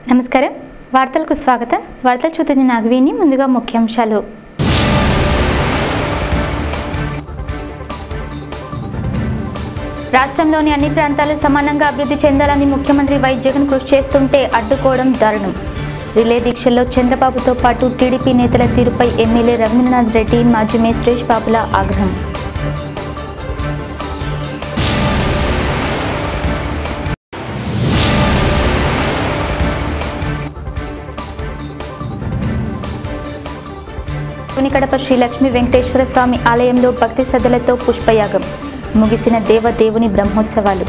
నమస్కారం వార్తలకు స్వాగతం వార్తలు చూస్తుంది నాగవేణి ముందుగా ముఖ్యాంశాలు రాష్ట్రంలోని అన్ని ప్రాంతాలు సమానంగా అభివృద్ధి చెందాలని ముఖ్యమంత్రి వై జగన్ కృషి చేస్తుంటే అడ్డుకోవడం దారుణం రిలే దీక్షల్లో చంద్రబాబుతో పాటు టీడీపీ నేతల తీరుపై ఎమ్మెల్యే రవీంద్రనాథ్ రెడ్డి మాజీ మే సురేష్ బాబుల ఆగ్రహం కడప శ్రీ లక్ష్మీ వెంకటేశ్వర స్వామి ఆలయంలో భక్తి శ్రద్ధలతో పుష్పయాగం ముగిసిన దేవదేవుని బ్రహ్మోత్సవాలు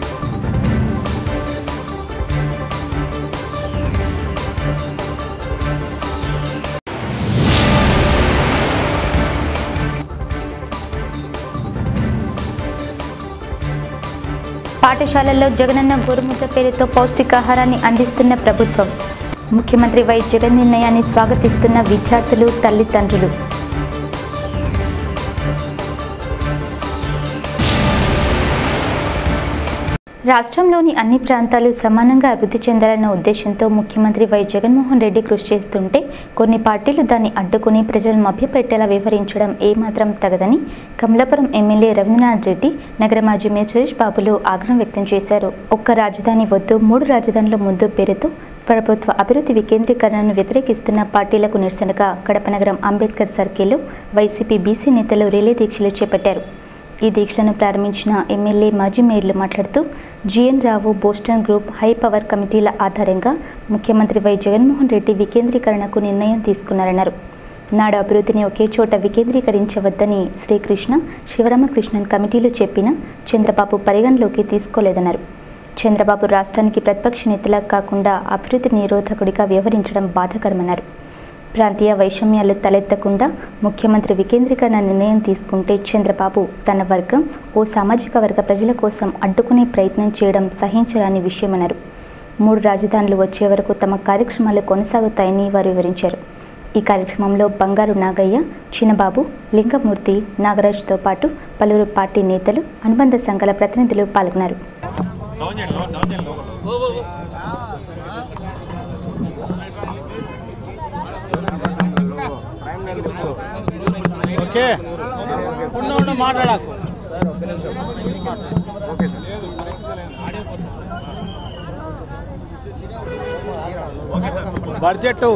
పాఠశాలల్లో జగనన్న గోరుముద్ద పేరుతో పౌష్టికాహారాన్ని అందిస్తున్న ప్రభుత్వం ముఖ్యమంత్రి వై జగన్ నిర్ణయాన్ని స్వాగతిస్తున్న విద్యార్థులు తల్లిదండ్రులు రాష్ట్రంలోని అన్ని ప్రాంతాలు సమానంగా అభివృద్ధి చెందాలన్న ఉద్దేశంతో ముఖ్యమంత్రి వై జగన్మోహన్ రెడ్డి కృషి చేస్తుంటే కొన్ని పార్టీలు దాన్ని అడ్డుకుని ప్రజలను మభ్యపెట్టేలా వివరించడం ఏమాత్రం తగదని కమలాపురం ఎమ్మెల్యే రవీంద్రనాథ్ రెడ్డి నగర మాజీ మేయర్ సురేష్ బాబులు ఆగ్రహం వ్యక్తం చేశారు ఒక్క రాజధాని వద్దు మూడు రాజధానుల ముందు పేరుతో ప్రభుత్వ అభివృద్ధి వికేంద్రీకరణను వ్యతిరేకిస్తున్న పార్టీలకు నిరసనగా కడప నగరం అంబేద్కర్ సర్కిల్లో వైసీపీ బీసీ నేతలు రిలే దీక్షలు చేపట్టారు ఈ దీక్షను ప్రారంభించిన ఎమ్మెల్యే మాజీ మేయర్లు మాట్లాడుతూ GN Rao Boston group high power కమిటీల ఆధారంగా ముఖ్యమంత్రి వై జగన్మోహన్ రెడ్డి వికేంద్రీకరణకు నిర్ణయం తీసుకున్నారన్నారు నాడు అభివృద్ధిని ఒకే చోట వికేంద్రీకరించవద్దని శ్రీకృష్ణ శివరామకృష్ణన్ కమిటీలు చెప్పినా చంద్రబాబు పరిగణలోకి తీసుకోలేదన్నారు చంద్రబాబు రాష్ట్రానికి ప్రతిపక్ష నేతలా కాకుండా అభివృద్ధి నిరోధకుడిగా వ్యవహరించడం బాధాకరమన్నారు ప్రాంతీయ వైషమ్యాలు తలెత్తకుండా ముఖ్యమంత్రి వికేంద్రీకరణ నిర్ణయం తీసుకుంటే చంద్రబాబు తన వర్గం ఓ సామాజిక వర్గ ప్రజల కోసం అడ్డుకునే ప్రయత్నం చేయడం సహించరాని విషయమన్నారు మూడు రాజధానులు వచ్చే వరకు తమ కార్యక్రమాలు కొనసాగుతాయని వారు వివరించారు ఈ కార్యక్రమంలో బంగారు నాగయ్య చిన్నబాబు లింగమూర్తి నాగరాజుతో పాటు పలువురు పార్టీ నేతలు అనుబంధ సంఘాల ప్రతినిధులు పాల్గొన్నారు ఓకే ఉండు ఉండు మాట్లాడకు బడ్జెట్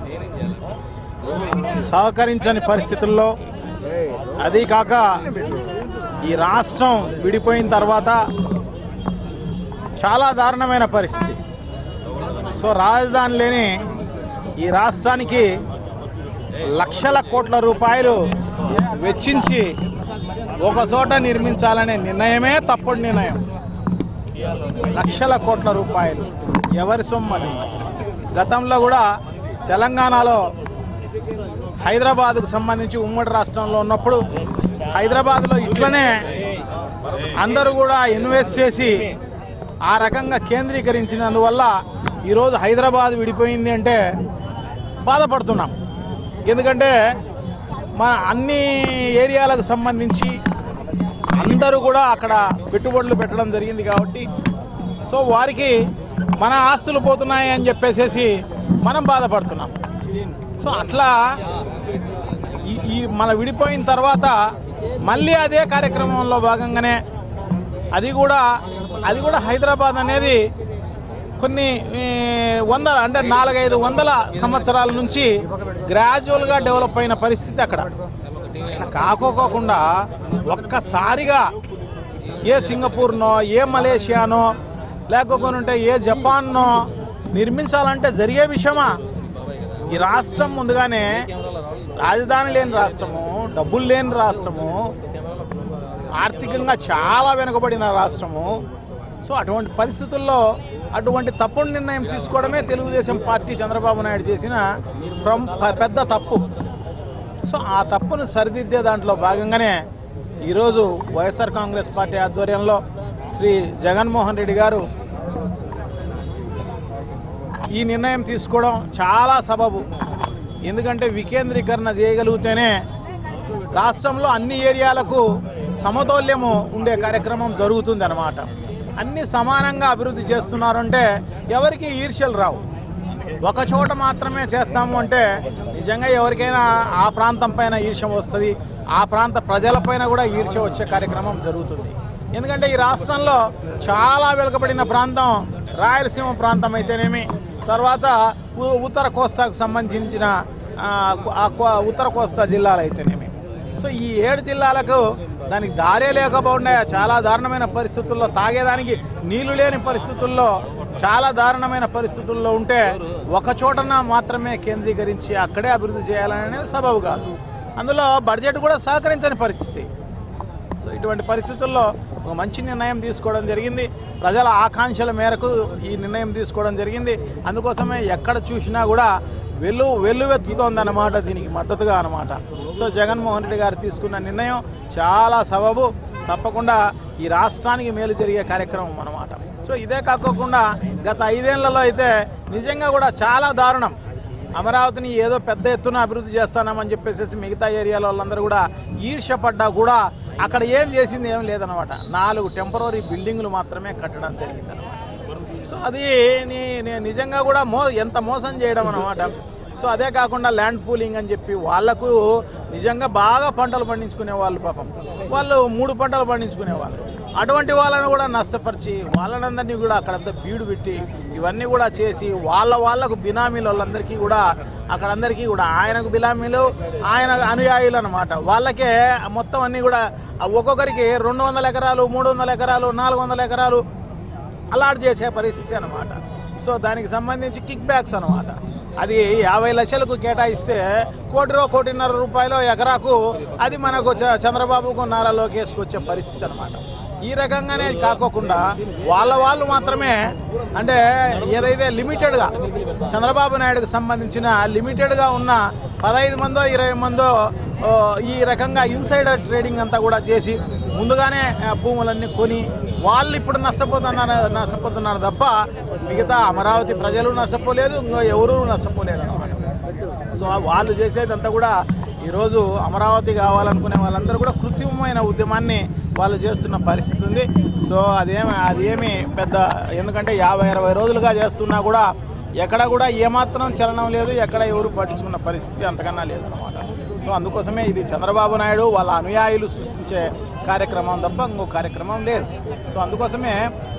సహకరించని పరిస్థితుల్లో అది కాక ఈ రాష్ట్రం విడిపోయిన తర్వాత చాలా దారుణమైన పరిస్థితి సో రాజధాని లేని ఈ రాష్ట్రానికి లక్షల కోట్ల రూపాయలు వెచ్చించి ఒక చోట నిర్మించాలనే నిర్ణయమే తప్పుడు నిర్ణయం లక్షల కోట్ల రూపాయలు ఎవరి సొమ్ము అది గతంలో కూడా తెలంగాణలో హైదరాబాద్కు సంబంధించి ఉమ్మడి రాష్ట్రంలో ఉన్నప్పుడు హైదరాబాద్లో ఇట్లనే అందరూ కూడా ఇన్వెస్ట్ చేసి ఆ రకంగా కేంద్రీకరించినందువల్ల ఈరోజు హైదరాబాద్ విడిపోయింది అంటే బాధపడుతున్నాం ఎందుకంటే మన అన్ని ఏరియాలకు సంబంధించి అందరూ కూడా అక్కడ పెట్టుబడులు పెట్టడం జరిగింది కాబట్టి సో వారికి మన ఆస్తులు పోతున్నాయి అని చెప్పేసేసి మనం బాధపడుతున్నాం సో అట్లా ఈ ఈ మన విడిపోయిన తర్వాత మళ్ళీ అదే కార్యక్రమంలో భాగంగానే అది కూడా అది కూడా హైదరాబాద్ అనేది కొన్ని ఈ, వందల అంటే నాలుగైదు వందల సంవత్సరాల నుంచి గ్రాడ్యువల్గా డెవలప్ అయిన పరిస్థితి అక్కడ అట్లా కాకోకోకుండా ఒక్కసారిగా ఏ సింగపూర్నో ఏ మలేషియానో లేకపోతే ఉంటే ఏ జపాన్నో నిర్మించాలంటే జరిగే విషయమా ఈ రాష్ట్రం ముందుగానే రాజధాని లేని రాష్ట్రము డబ్బులు లేని రాష్ట్రము ఆర్థికంగా చాలా వెనుకబడిన రాష్ట్రము సో అటువంటి పరిస్థితుల్లో అటువంటి తప్పుడు నిర్ణయం తీసుకోవడమే తెలుగుదేశం పార్టీ చంద్రబాబు నాయుడు చేసిన ప్రమ్- ప- పెద్ద తప్పు సో ఆ తప్పును సరిదిద్దే దాంట్లో భాగంగానే ఈరోజు వైఎస్ఆర్ కాంగ్రెస్ పార్టీ ఆధ్వర్యంలో శ్రీ జగన్మోహన్ రెడ్డి గారు ఈ నిర్ణయం తీసుకోవడం చాలా సబబు ఎందుకంటే వికేంద్రీకరణ చేయగలిగితేనే రాష్ట్రంలో అన్ని ఏరియాలకు సమతౌల్యము ఉండే కార్యక్రమం జరుగుతుంది అన్నమాట అన్ని సమానంగా అభివృద్ధి చేస్తున్నారంటే ఎవరికి ఈర్ష్యలు రావు ఒక చోట మాత్రమే చేస్తాము అంటే నిజంగా ఎవరికైనా ఆ ప్రాంతం పైన ఈర్ష్యం వస్తుంది ఆ ప్రాంత ప్రజలపైన కూడా ఈర్ష్య వచ్చే కార్యక్రమం జరుగుతుంది ఎందుకంటే ఈ రాష్ట్రంలో చాలా వెనుకబడిన ప్రాంతం రాయలసీమ ప్రాంతం అయితేనేమి తర్వాత ఉ- ఉత్తర కోస్తాకు సంబంధించిన ఆ, ఆ కో- ఉత్తర కోస్తా జిల్లాలు అయితేనేమి సో ఈ ఏడు జిల్లాలకు దానికి దారే లేకపోకుండా చాలా దారుణమైన పరిస్థితుల్లో తాగేదానికి నీళ్లు లేని పరిస్థితుల్లో చాలా దారుణమైన పరిస్థితుల్లో ఉంటే ఒక చోటన మాత్రమే కేంద్రీకరించి అక్కడే అభివృద్ధి చేయాలనేది సబబు కాదు అందులో బడ్జెట్ కూడా సహకరించని పరిస్థితి సో ఇటువంటి పరిస్థితుల్లో ఒక మంచి నిర్ణయం తీసుకోవడం జరిగింది ప్రజల ఆకాంక్షల మేరకు ఈ నిర్ణయం తీసుకోవడం జరిగింది అందుకోసమే ఎక్కడ చూసినా కూడా వెల్లు వెల్లువెత్తుతోంది అన్నమాట దీనికి మద్దతుగా అన్నమాట సో జగన్మోహన్ రెడ్డి గారు తీసుకున్న నిర్ణయం చాలా సబబు తప్పకుండా ఈ రాష్ట్రానికి మేలు జరిగే కార్యక్రమం అన్నమాట సో ఇదే కాకోకుండా గత ఐదేళ్లలో అయితే నిజంగా కూడా చాలా దారుణం అమరావతిని ఏదో పెద్ద ఎత్తున అభివృద్ధి చేస్తానామని చెప్పేసి మిగతా ఏరియాల వాళ్ళందరూ కూడా ఈర్ష్యపడ్డా కూడా అక్కడ ఏం చేసింది ఏం లేదనమాట నాలుగు టెంపరీ బిల్డింగులు మాత్రమే కట్టడం జరిగిందనమాట సో అది నీ- నీ- నిజంగా కూడా మో ఎంత మోసం చేయడం అనమాట సో అదే కాకుండా ల్యాండ్ పూలింగ్ అని చెప్పి వాళ్లకు నిజంగా బాగా పంటలు పండించుకునే వాళ్ళు పాపం వాళ్ళు మూడు పంటలు పండించుకునే వాళ్ళు అటువంటి వాళ్ళని కూడా నష్టపరిచి వాళ్ళనందరినీ కూడా అక్కడంతా బీడు పెట్టి ఇవన్నీ కూడా చేసి వాళ్ళ వాళ్ళకు బినామీలు వాళ్ళందరికీ కూడా అక్కడందరికీ కూడా ఆయనకు బినామీలు ఆయన అనుయాయులు అనమాట వాళ్ళకే మొత్తం అన్నీ కూడా ఒక్కొక్కరికి రెండు వందల ఎకరాలు మూడు వందల ఎకరాలు నాలుగు వందల ఎకరాలు అలాట్ చేసే పరిస్థితి అనమాట సో దానికి సంబంధించి కిక్ బ్యాక్స్ అనమాట అది యాభై లక్షలకు కేటాయిస్తే కోటి రూ కోటిన్నర రూపాయలు ఎకరాకు అది మనకు చ- చంద్రబాబుకు నారా లోకేష్కి వచ్చే పరిస్థితి అనమాట ఈ రకంగానే కాకోకుండా వాళ్ళ వాళ్ళు మాత్రమే అంటే ఏదైతే లిమిటెడ్గా చంద్రబాబు నాయుడుకు సంబంధించిన లిమిటెడ్గా ఉన్న పదహైదు మందో ఇరవై మందో ఓ, ఈ రకంగా ఇన్సైడర్ ట్రేడింగ్ అంతా కూడా చేసి ముందుగానే ఆ, భూములన్నీ కొని వాళ్ళు ఇప్పుడు నష్టపోతున్నారు నష్టపోతున్నారు తప్ప మిగతా అమరావతి ప్రజలు నష్టపోలేదు ఇంకో ఎవరు నష్టపోలేదు అనమాట సో వాళ్ళు చేసేదంతా కూడా ఈరోజు అమరావతి కావాలనుకునే వాళ్ళందరూ కూడా కృత్రిమమైన ఉద్యమాన్ని వాళ్ళు చేస్తున్న పరిస్థితి ఉంది సో అదేమి అదేమి పెద్ద ఎందుకంటే యాభై అరవై రోజులుగా చేస్తున్నా కూడా ఎక్కడ కూడా ఏమాత్రం చలనం లేదు ఎక్కడ ఎవరు పట్టించుకున్న పరిస్థితి అంతకన్నా లేదనమాట సో అందుకోసమే ఇది చంద్రబాబు నాయుడు వాళ్ళ అనుయాయులు సృష్టించే కార్యక్రమం తప్ప ఇంకో కార్యక్రమం లేదు సో అందుకోసమే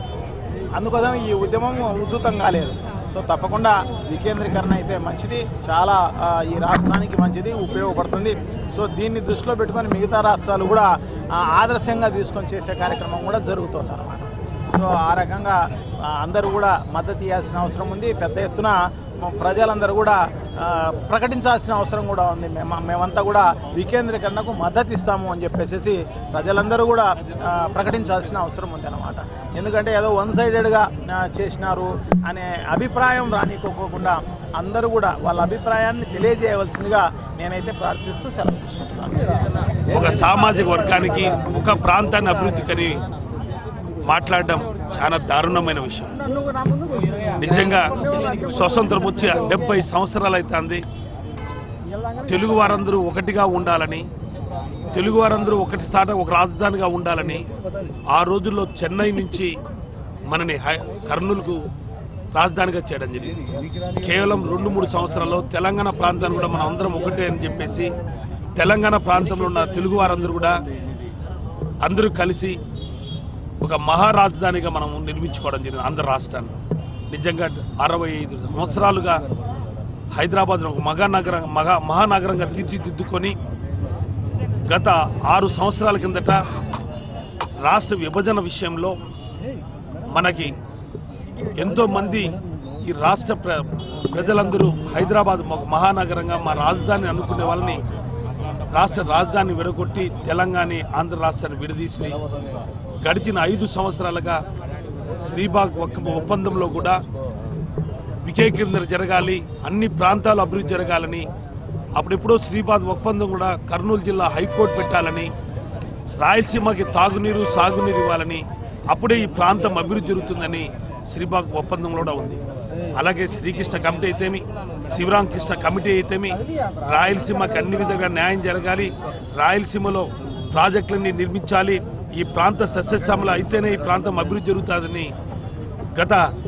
అందుకోసం ఈ ఉద్యమం ఉద్ధృతం కాలేదు సో తప్పకుండా వికేంద్రీకరణ అయితే మంచిది చాలా ఆ, ఈ రాష్ట్రానికి మంచిది ఉపయోగపడుతుంది సో దీన్ని దృష్టిలో పెట్టుకొని మిగతా రాష్ట్రాలు కూడా ఆ, ఆదర్శంగా తీసుకొని చేసే కార్యక్రమం కూడా జరుగుతుంది అన్నమాట సో ఆ రకంగా ఆ, అందరూ కూడా మద్దతు ఇవ్వాల్సిన అవసరం ఉంది పెద్ద ఎత్తున మ- ప్రజలందరూ కూడా ఆ, ప్రకటించాల్సిన అవసరం కూడా ఉంది మేము మేమంతా కూడా వికేంద్రీకరణకు మద్దతు ఇస్తాము అని చెప్పేసి ప్రజలందరూ కూడా ఆ, ప్రకటించాల్సిన అవసరం ఉంది అనమాట ఎందుకంటే ఏదో వన్ సైడెడ్గా చేసినారు అనే అభిప్రాయం రానికోకుండా అందరూ కూడా వాళ్ళ అభిప్రాయాన్ని తెలియజేయవలసిందిగా నేనైతే ప్రార్థిస్తూ సెలవు తీసుకుంటున్నాను ఒక సామాజిక వర్గానికి ఒక ప్రాంతాన్ని అభివృద్ధికని మాట్లాడడం చాలా దారుణమైన విషయం నిజంగా స్వతంత్రం వచ్చి డెబ్బై సంవత్సరాలు అవుతుంది తెలుగు వారందరూ ఒకటిగా ఉండాలని తెలుగు వారందరూ ఒకటి స్థాట ఒక రాజధానిగా ఉండాలని ఆ రోజుల్లో చెన్నై నుంచి మనని హై కర్నూలుకు రాజధానిగా చేయడం జరిగింది కేవలం రెండు మూడు సంవత్సరాల్లో తెలంగాణ ప్రాంతాన్ని కూడా మనం అందరం ఒకటే అని చెప్పేసి తెలంగాణ ప్రాంతంలో ఉన్న తెలుగు వారందరూ కూడా అందరూ కలిసి ఒక మహారాజధానిగా మనం నిర్మించుకోవడం జరిగింది ఆంధ్ర రాష్ట్రాన్ని నిజంగా అరవై ఐదు సంవత్సరాలుగా హైదరాబాద్ను ఒక మహానగరం మహా మహానగరంగా తీర్చిదిద్దుకొని గత ఆరు సంవత్సరాల కిందట రాష్ట్ర విభజన విషయంలో మనకి ఎంతోమంది ఈ రాష్ట్ర ప్ర ప్రజలందరూ హైదరాబాద్ ఒక మహానగరంగా మా రాజధాని అనుకునే వాళ్ళని రాష్ట్ర రాజధాని విడగొట్టి తెలంగాణ ఆంధ్ర రాష్ట్రాన్ని విడదీసి గడిచిన ఐదు సంవత్సరాలుగా శ్రీబాగ్ ఒక్క ఒప్పందంలో కూడా వికేంద్ర జరగాలి అన్ని ప్రాంతాలు అభివృద్ధి జరగాలని అప్పుడెప్పుడో శ్రీబాగ్ ఒప్పందం కూడా కర్నూలు జిల్లా హైకోర్టు పెట్టాలని రాయలసీమకి తాగునీరు సాగునీరు ఇవ్వాలని అప్పుడే ఈ ప్రాంతం అభివృద్ధి జరుగుతుందని శ్రీబాగ్ ఒప్పందంలో కూడా ఉంది అలాగే శ్రీకృష్ణ కమిటీ అయితేమి శివరాం కృష్ణ కమిటీ అయితేమి రాయలసీమకి అన్ని విధంగా న్యాయం జరగాలి రాయలసీమలో ప్రాజెక్టులన్నీ నిర్మించాలి ఈ ప్రాంత సస్యశ్యామల అయితేనే ఈ ప్రాంతం అభివృద్ధి జరుగుతుందని గత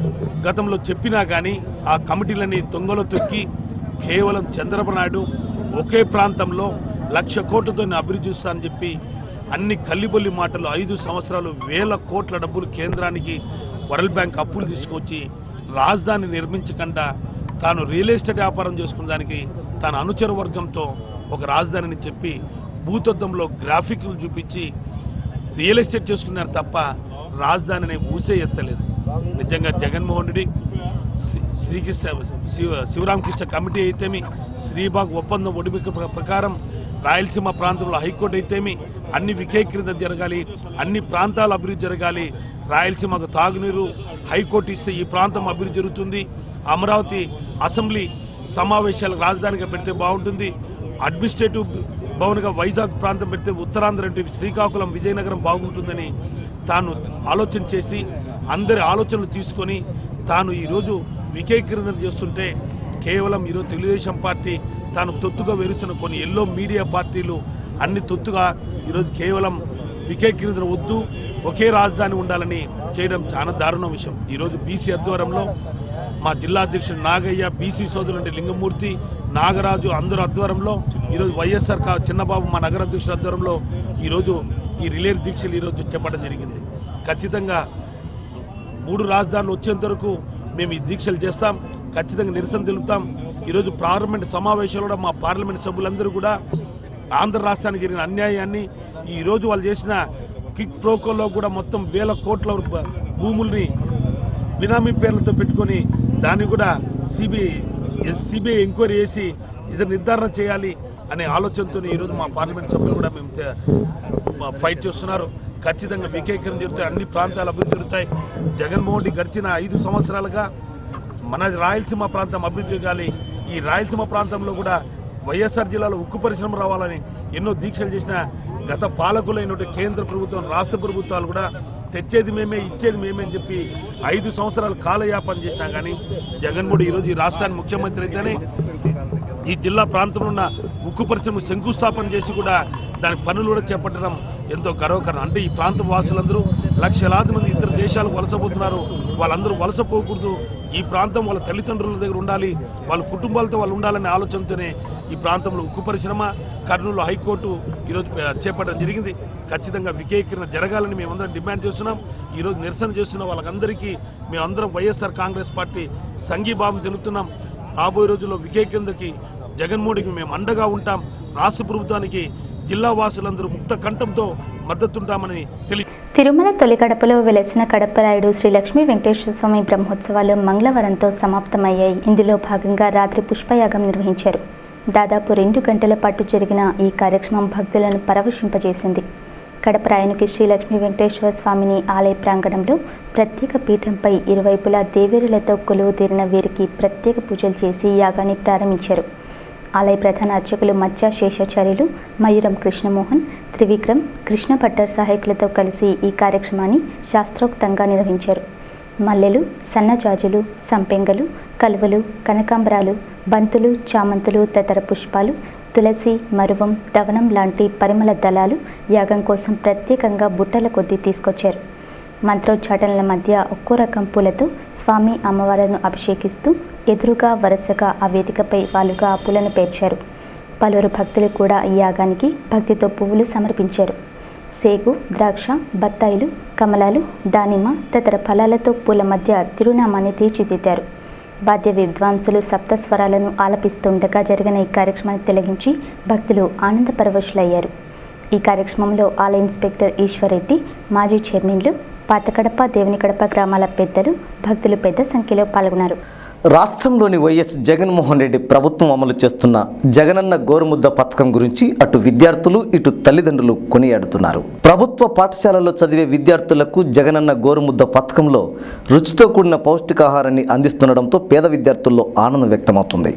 గతంలో చెప్పినా కానీ ఆ కమిటీలని దొంగలో తొక్కి కేవలం చంద్రబాబు నాయుడు ఒకే ప్రాంతంలో లక్ష కోట్లతో నేను అభివృద్ధి చేస్తానని చెప్పి అన్ని కల్లిబొల్లి మాటలు ఐదు సంవత్సరాలు వేల కోట్ల డబ్బులు కేంద్రానికి వరల్డ్ బ్యాంక్ అప్పులు తీసుకొచ్చి రాజధాని నిర్మించకుండా తాను రియల్ ఎస్టేట్ వ్యాపారం చేసుకున్న దానికి తన అనుచర వర్గంతో ఒక రాజధానిని చెప్పి భూతత్వంలో గ్రాఫిక్లు చూపించి రియల్ ఎస్టేట్ చేసుకున్నారు తప్ప రాజధానిని ఊసే ఎత్తలేదు నిజంగా జగన్మోహన్ రెడ్డి శ్రీ- శ్రీకృష్ణ శివ శివరామకృష్ణ కమిటీ అయితేమి శ్రీబాగ్ ఒప్పందం ఒడిమిక ప్ర- ప్రకారం రాయలసీమ ప్రాంతంలో హైకోర్టు అయితేమి అన్ని వికేకీకరణ జరగాలి అన్ని ప్రాంతాలు అభివృద్ధి జరగాలి రాయలసీమకు తాగునీరు హైకోర్టు ఇస్తే ఈ ప్రాంతం అభివృద్ధి జరుగుతుంది అమరావతి అసెంబ్లీ సమావేశాలకు రాజధానిగా పెడితే బాగుంటుంది అడ్మినిస్ట్రేటివ్ భవన్గా వైజాగ్ ప్రాంతం పెడితే ఉత్తరాంధ్ర అంటే శ్రీకాకుళం విజయనగరం బాగుంటుందని తాను ఆలోచన చేసి అందరి ఆలోచనలు తీసుకొని తాను ఈరోజు వికేకీకరణ చేస్తుంటే కేవలం ఈరోజు తెలుగుదేశం పార్టీ తాను తొత్తుగా వెరుస్తున్న కొన్ని ఎల్లో మీడియా పార్టీలు అన్ని తొత్తుగా ఈరోజు కేవలం వికేకీకరణ వద్దు ఒకే రాజధాని ఉండాలని చేయడం చాలా దారుణ విషయం ఈరోజు బీసీ ఆధ్వర్యంలో మా జిల్లా అధ్యక్షుడు నాగయ్య బీసీ సోదరుడు లింగమూర్తి నాగరాజు అందరూ ఆధ్వర్యంలో ఈరోజు వైఎస్ఆర్ కా చిన్నబాబు మా నగర అధ్యక్షుడు ఆధ్వర్యంలో ఈరోజు ఈ రిలే దీక్షలు ఈరోజు చెప్పడం జరిగింది ఖచ్చితంగా మూడు రాజధానులు వచ్చేంత వరకు మేము ఈ దీక్షలు చేస్తాం ఖచ్చితంగా నిరసన తెలుపుతాం ఈరోజు పార్లమెంట్ సమావేశంలో కూడా మా పార్లమెంట్ సభ్యులందరూ కూడా ఆంధ్ర రాష్ట్రానికి జరిగిన అన్యాయాన్ని ఈరోజు వాళ్ళు చేసిన కిక్ ప్రోకోల్లో కూడా మొత్తం వేల కోట్ల రూప- భూముల్ని బినామీ పేర్లతో పెట్టుకొని దాన్ని కూడా సిబిఐ సిబిఐ ఎంక్వైరీ చేసి ఇది నిర్ధారణ చేయాలి అనే ఆలోచనతో ఈరోజు మా పార్లమెంట్ సభ్యులు కూడా మేము తే- మా ఫైట్ చేస్తున్నారు ఖచ్చితంగా వికేకరణ జరుగుతాయి అన్ని ప్రాంతాలు అభివృద్ధి జరుగుతాయి జగన్మోహన్ రెడ్డి గడిచిన ఐదు సంవత్సరాలుగా మన రాయలసీమ ప్రాంతం అభివృద్ధి జరగాలి ఈ రాయలసీమ ప్రాంతంలో కూడా వైఎస్ఆర్ జిల్లాలో ఉక్కు పరిశ్రమ రావాలని ఎన్నో దీక్షలు చేసిన గత పాలకులైనటువంటి కేంద్ర ప్రభుత్వం రాష్ట్ర ప్రభుత్వాలు కూడా తెచ్చేది మేమే ఇచ్చేది మేమే అని చెప్పి ఐదు సంవత్సరాలు కాలయాపన చేసినా కానీ జగన్మోహన్ ఈరోజు ఈ రాష్ట్రానికి ముఖ్యమంత్రి అయితేనే ఈ జిల్లా ప్రాంతంలో ఉన్న ఉక్కు పరిశ్రమ శంకుస్థాపన చేసి కూడా దాని పనులు కూడా చేపట్టడం ఎంతో గర్వకారణం అంటే ఈ ప్రాంత వాసులందరూ లక్షలాది మంది ఇతర దేశాలకు వలసపోతున్నారు వాళ్ళందరూ వలసపోకూడదు ఈ ప్రాంతం వాళ్ళ తల్లిదండ్రుల దగ్గర ఉండాలి వాళ్ళ కుటుంబాలతో వాళ్ళు ఉండాలనే ఆలోచనతోనే ఈ ప్రాంతంలో ఉక్కు పరిశ్రమ కర్నూలు హైకోర్టు ఈరోజు పే- చేపట్టడం జరిగింది ఖచ్చితంగా వికేకరణ జరగాలని మేమందరం డిమాండ్ చేస్తున్నాం ఈరోజు నిరసన చేస్తున్న వాళ్ళందరికీ మేమందరం వైఎస్ఆర్ కాంగ్రెస్ పార్టీ సంఘీభావం తెలుపుతున్నాం రాబోయే రోజుల్లో వికేకేంద్రకి జగన్మోహన్కి మేము అండగా ఉంటాం రాష్ట్ర ప్రభుత్వానికి జిల్లా వాసులందరూ ముక్త కంఠంతో మద్దతుంటామని తెలియ తిరుమల తొలి గడపలో వెలసిన కడపరాయుడు శ్రీ లక్ష్మీ వెంకటేశ్వర స్వామి బ్రహ్మోత్సవాలు మంగళవారంతో సమాప్తమయ్యాయి ఇందులో భాగంగా రాత్రి పుష్పయాగం నిర్వహించారు దాదాపు రెండు గంటల పాటు జరిగిన ఈ కార్యక్రమం భక్తులను పరవశింపజేసింది కడపరాయనికి శ్రీ లక్ష్మీ వెంకటేశ్వర స్వామిని ఆలయ ప్రాంగణంలో ప్రత్యేక పీఠంపై ఇరువైపులా దేవేరులతో కొలువు తీరిన వీరికి ప్రత్యేక పూజలు చేసి యాగాన్ని ప్రారంభించారు ఆలయ ప్రధాన అర్చకులు మత్స్య శేషాచార్యులు మయూరం కృష్ణమోహన్ త్రివిక్రమ్ కృష్ణ భట్టర్ సహాయకులతో కలిసి ఈ కార్యక్రమాన్ని శాస్త్రోక్తంగా నిర్వహించారు మల్లెలు సన్నజాజులు సంపెంగలు కలువలు కనకాంబరాలు బంతులు చామంతులు తదితర పుష్పాలు తులసి మరువం దవనం లాంటి పరిమళ దళాలు యాగం కోసం ప్రత్యేకంగా బుట్టల కొద్దీ తీసుకొచ్చారు మంత్రోచ్చాటనల మధ్య ఒక్కో రకం పూలతో స్వామి అమ్మవార్లను అభిషేకిస్తూ ఎదురుగా వరుసగా ఆ వేదికపై వాలుగా ఆ పూలను పేర్చారు పలువురు భక్తులు కూడా ఈ యాగానికి భక్తితో పువ్వులు సమర్పించారు సేగు ద్రాక్ష బత్తాయిలు కమలాలు దానిమ్మ తదితర ఫలాలతో పూల మధ్య తిరునామాన్ని తీర్చిదిద్దారు వాద్య విద్వాంసులు సప్తస్వరాలను ఆలపిస్తుండగా జరిగిన ఈ కార్యక్రమాన్ని తిలగించి భక్తులు ఆనందపరవశులయ్యారు ఈ కార్యక్రమంలో ఆలయ ఇన్స్పెక్టర్ ఈశ్వర్రెడ్డి మాజీ చైర్మన్లు పాతకడప దేవునికడప గ్రామాల పెద్దలు భక్తులు పెద్ద సంఖ్యలో పాల్గొన్నారు రాష్ట్రంలోని వైఎస్ జగన్మోహన్ రెడ్డి ప్రభుత్వం అమలు చేస్తున్న జగనన్న గోరుముద్ద పథకం గురించి అటు విద్యార్థులు ఇటు తల్లిదండ్రులు కొనియాడుతున్నారు ప్రభుత్వ పాఠశాలలో చదివే విద్యార్థులకు జగనన్న గోరుముద్ద పథకంలో రుచితో కూడిన పౌష్టికాహారాన్ని అందిస్తుండడంతో పేద విద్యార్థుల్లో ఆనందం వ్యక్తమవుతుంది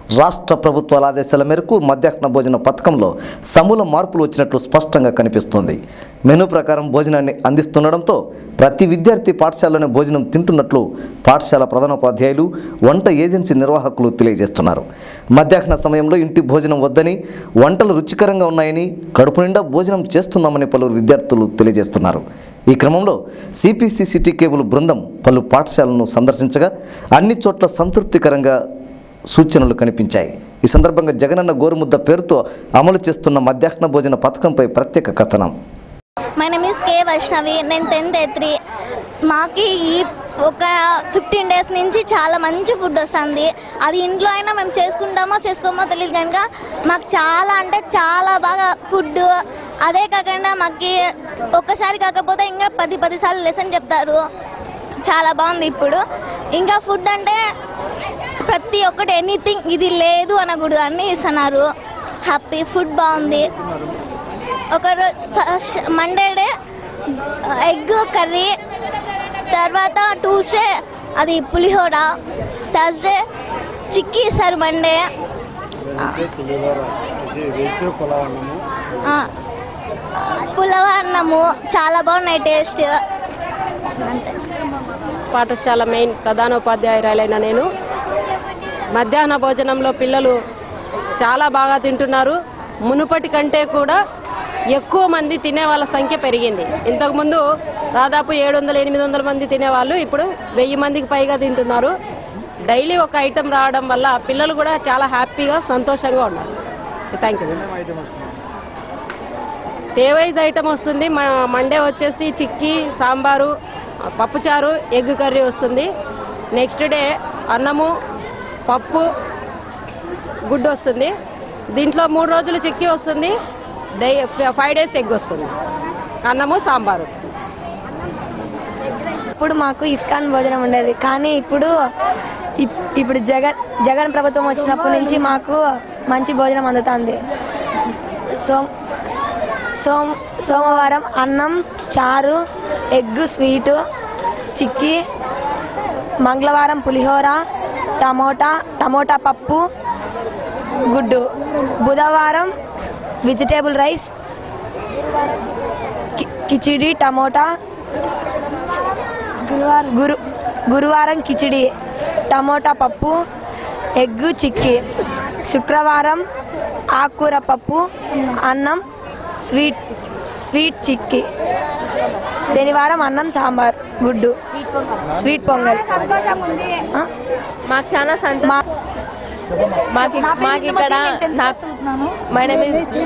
రాష్ట్ర ప్రభుత్వాల ఆదేశాల మేరకు మధ్యాహ్న భోజన పథకంలో సమూల మార్పులు వచ్చినట్లు స్పష్టంగా కనిపిస్తోంది మెనూ ప్రకారం భోజనాన్ని అందిస్తుండడంతో ప్రతి విద్యార్థి పాఠశాలలోనే భోజనం తింటున్నట్లు పాఠశాల ప్రధానోపాధ్యాయులు వంట ఏజెన్సీ నిర్వాహకులు తెలియజేస్తున్నారు మధ్యాహ్న సమయంలో ఇంటి భోజనం వద్దని వంటలు రుచికరంగా ఉన్నాయని కడుపు నిండా భోజనం చేస్తున్నామని పలువురు విద్యార్థులు తెలియజేస్తున్నారు ఈ క్రమంలో సిపిసి సిటీ కేబుల్ బృందం పలు పాఠశాలను సందర్శించగా అన్ని చోట్ల సంతృప్తికరంగా సూచనలు కనిపించాయి ఈ సందర్భంగా జగనన్న గోరుముద్ద పేరుతో అమలు చేస్తున్న మధ్యాహ్న భోజన పథకంపై ప్రత్యేక కథనం my name is K Vaishnavi నేను టెన్త్ ఎత్రి మాకి ఈ ఒక ఫిఫ్టీన్ డేస్ నుంచి చాలా మంచి ఫుడ్ వస్తుంది అది ఇంట్లో అయినా మేము చేసుకుంటామో చేసుకోమో తెలియదు కనుక మాకు చాలా అంటే చాలా బాగా ఫుడ్ అదే కాకుండా మాకు ఒక్కసారి కాకపోతే ఇంకా పది పది సార్లు లెసన్ చెప్తారు చాలా బాగుంది ఇప్పుడు ఇంకా ఫుడ్ అంటే ప్రతి ఒక్కటి ఎనీథింగ్ ఇది లేదు అనకూడదు అన్నీ ఇస్తున్నారు హ్యాపీ ఫుడ్ బాగుంది ఒక first Monday day egg curry తర్వాత ట్యూస్డే అది పులిహోర థర్స్డే చిక్కీ ఇస్తారు మండే పులవ అన్నము చాలా బాగున్నాయి టేస్ట్ అంతే పాఠశాల మెయిన్ ప్రధానోపాధ్యాయురాలైన నేను మధ్యాహ్న భోజనంలో పిల్లలు చాలా బాగా తింటున్నారు మునుపటి కంటే కూడా ఎక్కువ మంది తినే వాళ్ళ సంఖ్య పెరిగింది ఇంతకుముందు దాదాపు ఏడు వందల ఎనిమిది వందల మంది తినేవాళ్ళు ఇప్పుడు వెయ్యి మందికి పైగా తింటున్నారు డైలీ ఒక ఐటెం రావడం వల్ల పిల్లలు కూడా చాలా హ్యాపీగా సంతోషంగా ఉన్నారు thank you day wise item వస్తుంది మ- మండే వచ్చేసి చిక్కీ సాంబారు పప్పుచారు ఎగ్ కర్రీ వస్తుంది నెక్స్ట్ డే అన్నము పప్పు గుడ్డు వస్తుంది దీంట్లో మూడు రోజులు చిక్కీ వస్తుంది డై ఫైవ్ డేస్ ఎగ్ వస్తుంది అన్నము సాంబారు ఇప్పుడు మాకు ఇస్కాన్ భోజనం ఉండేది కానీ ఇప్పుడు ఇప్- ఇప్పుడు జగన్ జగన్ ప్రభుత్వం వచ్చినప్పటి నుంచి మాకు మంచి భోజనం అందుతుంది సో సోమ సోమవారం అన్నం చారు ఎగ్ స్వీటు చిక్కీ మంగళవారం పులిహోర టమోటా టమోటా పప్పు గుడ్డు బుధవారం వెజిటేబుల్ రైస్ కి- కిచిడి టమోటా గురు గురువారం కిచిడి టమోటా పప్పు ఎగ్ చిక్కీ శుక్రవారం ఆకుకూర పప్పు అన్నం స్వీట్ స్వీట్ చిక్కీ శనివారం అన్నం సాంబార్ గుడ్డు స్వీట్ పొంగల్ ఆ? మాకు చాలా సంతోషం మా మాకు మాకు ఇక్కడ నా మై నేమ్ ఇస్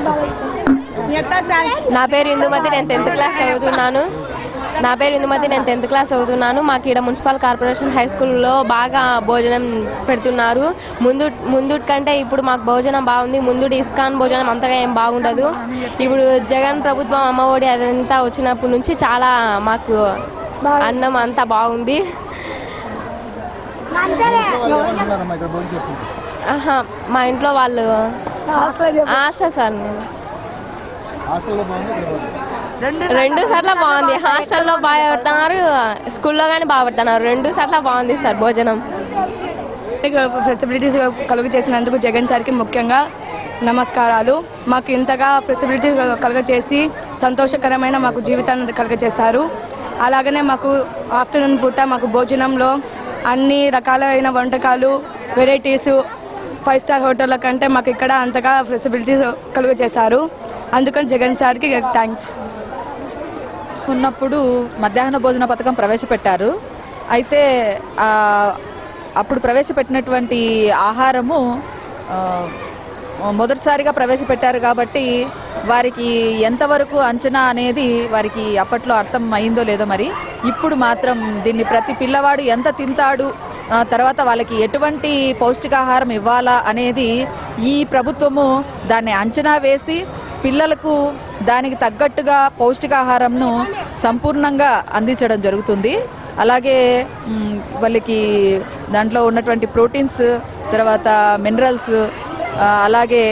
నా పేరు ఇందుమతి నేను టెన్త్ క్లాస్ చదువుతున్నాను నా పేరు ఇందుమతి నేను టెన్త్ క్లాస్ చదువుతున్నాను మాకు ఇక్కడ మున్సిపల్ కార్పొరేషన్ హై స్కూల్లో బాగా భోజనం పెడుతున్నారు ముందు ముందు కంటే ఇప్పుడు మాకు భోజనం బాగుంది ముందు ఇస్కాన్ భోజనం అంతగా ఏం బాగుండదు ఇప్పుడు జగన్ ప్రభుత్వం అమ్మఒడి అదంతా వచ్చినప్పటి నుంచి చాలా మాకు అన్నం అంతా బాగుంది ఆహా, మా ఇంట్లో వాళ్ళు హాస్టల్ సార్ మేము రెండు సార్లు బాగుంది హాస్టల్లో బాగా పెడుతున్నారు స్కూల్లో కానీ బాగా పెడుతున్నారు రెండు సార్లు బాగుంది సార్ భోజనం ఫెసిలిటీస్ కలుగు చేసినందుకు జగన్ సార్కి ముఖ్యంగా నమస్కారాలు మాకు ఇంతగా ఫెసిలిటీ కలుగజేసి సంతోషకరమైన మాకు జీవితాన్ని కలుగజేశారు అలాగనే మాకు ఆఫ్టర్నూన్ పూట మాకు భోజనంలో అన్ని రకాలైన వంటకాలు వెరైటీస్ ఫైవ్ స్టార్ హోటళ్ళ కంటే మాకు ఇక్కడ అంతగా ఫెసిలిటీస్ కలుగజేశారు అందుకని జగన్ సార్కి థ్యాంక్స్ ఉన్నప్పుడు మధ్యాహ్న భోజన పథకం ప్రవేశపెట్టారు అయితే ఆ, అప్పుడు ప్రవేశపెట్టినటువంటి ఆహారము ఆ, మొదటిసారిగా ప్రవేశపెట్టారు కాబట్టి వారికి ఎంతవరకు అంచనా అనేది వారికి అప్పట్లో అర్థం అయిందో లేదో మరి ఇప్పుడు మాత్రం దీన్ని ప్రతి పిల్లవాడు ఎంత తింటాడు ఆ, తర్వాత వాళ్ళకి ఎటువంటి పౌష్టికాహారం ఇవ్వాలా అనేది ఈ ప్రభుత్వము దాన్ని అంచనా వేసి పిల్లలకు దానికి తగ్గట్టుగా పౌష్టికాహారంను సంపూర్ణంగా అందించడం జరుగుతుంది అలాగే మ్, వాళ్ళకి దాంట్లో ఉన్నటువంటి ప్రోటీన్స్ తర్వాత మినరల్స్ ఆ, అలాగే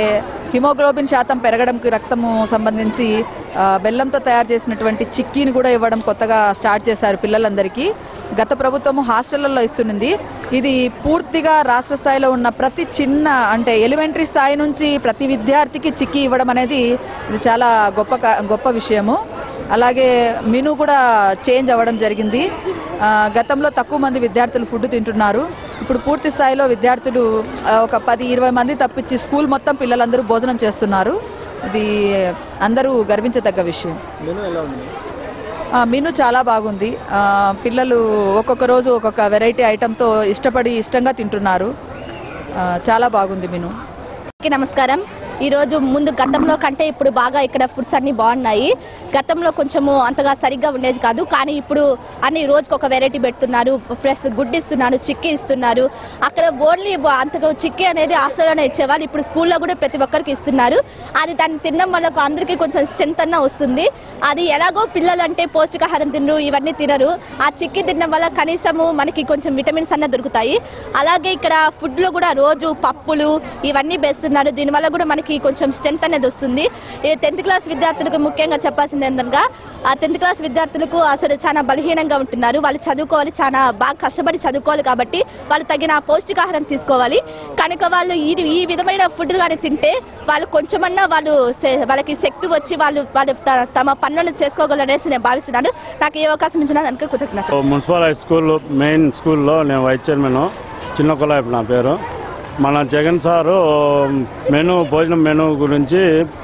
హిమోగ్లోబిన్ శాతం పెరగడంకి రక్తము సంబంధించి ఆ, బెల్లంతో తయారు చేసినటువంటి చిక్కీని కూడా ఇవ్వడం కొత్తగా స్టార్ట్ చేశారు పిల్లలందరికీ గత ప్రభుత్వము హాస్టళ్లలో ఇస్తున్నది ఇది పూర్తిగా రాష్ట్ర స్థాయిలో ఉన్న ప్రతి చిన్న అంటే ఎలిమెంటరీ స్థాయి నుంచి ప్రతి విద్యార్థికి చిక్కీ ఇవ్వడం అనేది ఇది చాలా గొప్ప క- గొప్ప విషయము అలాగే మెనూ కూడా చేంజ్ అవ్వడం జరిగింది ఆ, గతంలో తక్కువ మంది విద్యార్థులు ఫుడ్ తింటున్నారు ఇప్పుడు పూర్తి స్థాయిలో విద్యార్థులు ఆ, ఒక పది ఇరవై మంది తప్పించి స్కూల్ మొత్తం పిల్లలందరూ భోజనం చేస్తున్నారు ఇది అందరూ గర్వించదగ్గ విషయం ఆ, మెనూ చాలా బాగుంది ఆ, పిల్లలు ఒక్కొక్క రోజు ఒక్కొక్క వెరైటీ ఐటెంతో ఇష్టపడి ఇష్టంగా తింటున్నారు ఆ, చాలా బాగుంది మెనూ అందరికీ నమస్కారం ఈరోజు ముందు గతంలో కంటే ఇప్పుడు బాగా ఇక్కడ ఫుడ్స్ అన్నీ బాగున్నాయి గతంలో కొంచెము అంతగా సరిగ్గా ఉండేది కాదు కానీ ఇప్పుడు అన్ని రోజుకి ఒక వెరైటీ పెడుతున్నారు ప్లస్ గుడ్డు ఇస్తున్నారు చిక్కీ ఇస్తున్నారు అక్కడ ఓన్లీ అంతగా చిక్కీ అనేది హాస్టల్లోనే ఇచ్చేవాళ్ళు ఇప్పుడు స్కూల్లో కూడా ప్రతి ఒక్కరికి ఇస్తున్నారు అది దాన్ని తినడం వల్ల అందరికీ కొంచెం స్ట్రెంత్ అన్న వస్తుంది అది ఎలాగో పిల్లలు అంటే పౌష్టికాహారం తినరు ఇవన్నీ తినరు ఆ చిక్కీ తినడం వల్ల కనీసము మనకి కొంచెం విటమిన్స్ అన్న దొరుకుతాయి అలాగే ఇక్కడ ఫుడ్లో కూడా రోజు పప్పులు ఇవన్నీ వేస్తున్నారు దీనివల్ల కూడా మనకి కొంచెం స్ట్రెంత్ అనేది వస్తుంది ఈ టెన్త్ క్లాస్ విద్యార్థులకు ముఖ్యంగా చెప్పాల్సింది ఏంటనగా ఆ టెన్త్ క్లాస్ విద్యార్థులకు అసలు చాలా బలహీనంగా ఉంటున్నారు వాళ్ళు చదువుకోవాలి చాలా బాగా కష్టపడి చదువుకోవాలి కాబట్టి వాళ్ళు తగిన పౌష్టికాహారం తీసుకోవాలి కనుక వాళ్ళు ఈ ఈ విధమైన ఫుడ్ కానీ తింటే వాళ్ళు కొంచెమన్నా వాళ్ళు శ- వాళ్ళకి శక్తి వచ్చి వాళ్ళు వాళ్ళు త- తమ పనులను చేసుకోగలరనేసి నేను భావిస్తున్నాను నాకు ఏ అవకాశం ఇచ్చినా దానికి కృతజ్ఞత మున్సిపల్ హై స్కూల్ మెయిన్ స్కూల్లో నేను వైస్ చైర్మన్ చిన్న కులాయి నా పేరు మన జగన్ సారు మెను భోజనం మెను గురించి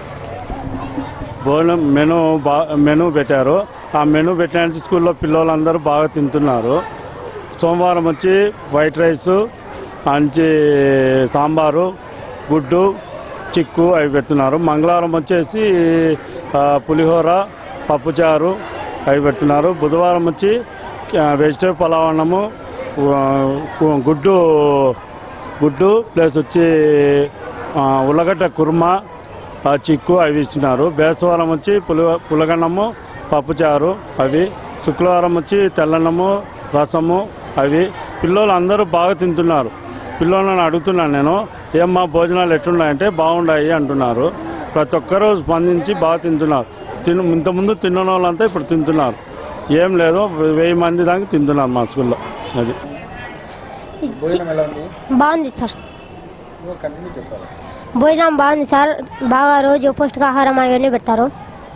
భోజనం మెను బా మెను పెట్టారు ఆ మెను పెట్టిన స్కూల్లో పిల్లలందరూ బాగా తింటున్నారు సోమవారం వచ్చి వైట్ రైస్ మంచి సాంబారు గుడ్డు చిక్కు అవి పెడుతున్నారు మంగళవారం వచ్చేసి ఆ, పులిహోర పప్పుచారు అవి పెడుతున్నారు బుధవారం వచ్చి ఆ, వెజిటేబుల్ పలావ్ అన్నము ఆ, గు- గుడ్డు గుడ్డు ప్లస్ వచ్చి ఆ, ఉల్లగడ్డ కుర్మా ఆ, చిక్కు అవి ఇచ్చినారు బేస్తవారం వచ్చి పులి పులగన్నము పప్పుచారు అవి శుక్రవారం వచ్చి తెల్లన్నము రసము అవి పిల్లలు అందరూ బాగా తింటున్నారు పిల్లలను అడుగుతున్నాను నేను ఏమ్మా భోజనాలు ఎట్టున్నాయంటే బాగున్నాయి అంటున్నారు ప్రతి ఒక్కరూ స్పందించి బాగా తింటున్నారు తిను ఇంతకుముందు తిన్న వాళ్ళంతా ఇప్పుడు తింటున్నారు ఏం లేదు వెయ్యి మంది దాకా తింటున్నారు మా స్కూల్లో అది బాగుంది సార్ భోజనం బాగుంది సార్ బాగా రోజు పౌష్టికాహారం అవన్నీ పెడతారు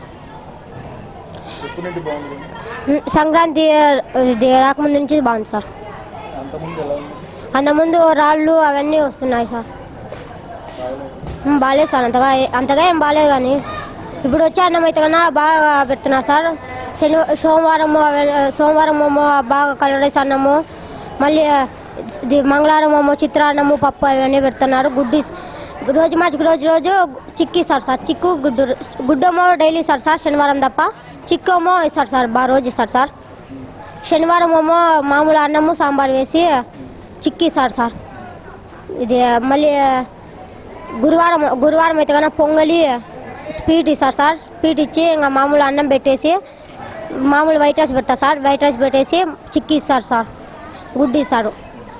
ఉమ్, సంక్రాంతి ఇది రాకముందు నుంచి బాగుంది సార్ అంతకుముందు రాళ్ళు అవన్నీ వస్తున్నాయి సార్ ఉమ్, బాగాలేదు సార్ అంతగా అంతగా ఏం బాగాలేదు కానీ ఇప్పుడు వచ్చే అన్నం అయితే కన్నా బాగా పెడుతున్నారు సార్ శని సోమవారం సోమవారం ఏమో బాగా కలర్ రైస్ అన్నము మళ్ళీ ఇది మంగళవారం ఏమో చిత్రాన్నము పప్పు అవన్నీ పెడుతున్నారు గుడ్డి రోజు మార్చికి రోజు రోజు చిక్కి ఇస్తారు సార్ చిక్కు గుడ్డు గుడ్డు ఏమో డైలీ ఇస్తారు సార్ శనివారం తప్ప చిక్కు ఏమో ఇస్తారు సార్ బాగా రోజు ఇస్తారు సార్ శనివారం ఏమో మామూలు అన్నము సాంబార్ వేసి చిక్కి ఇస్తారు సార్ ఇది మళ్ళీ గురువారం గురువారం అయితే కన్నా పొంగలి స్వీట్ ఇస్తారు సార్ స్వీట్ ఇచ్చి ఇంకా మామూలు అన్నం పెట్టేసి మామూలు వైట్ రైస్ పెడతారు సార్ వైట్ రైస్ పెట్టేసి చిక్కి ఇస్తారు సార్ గుడ్డు ఇస్తారు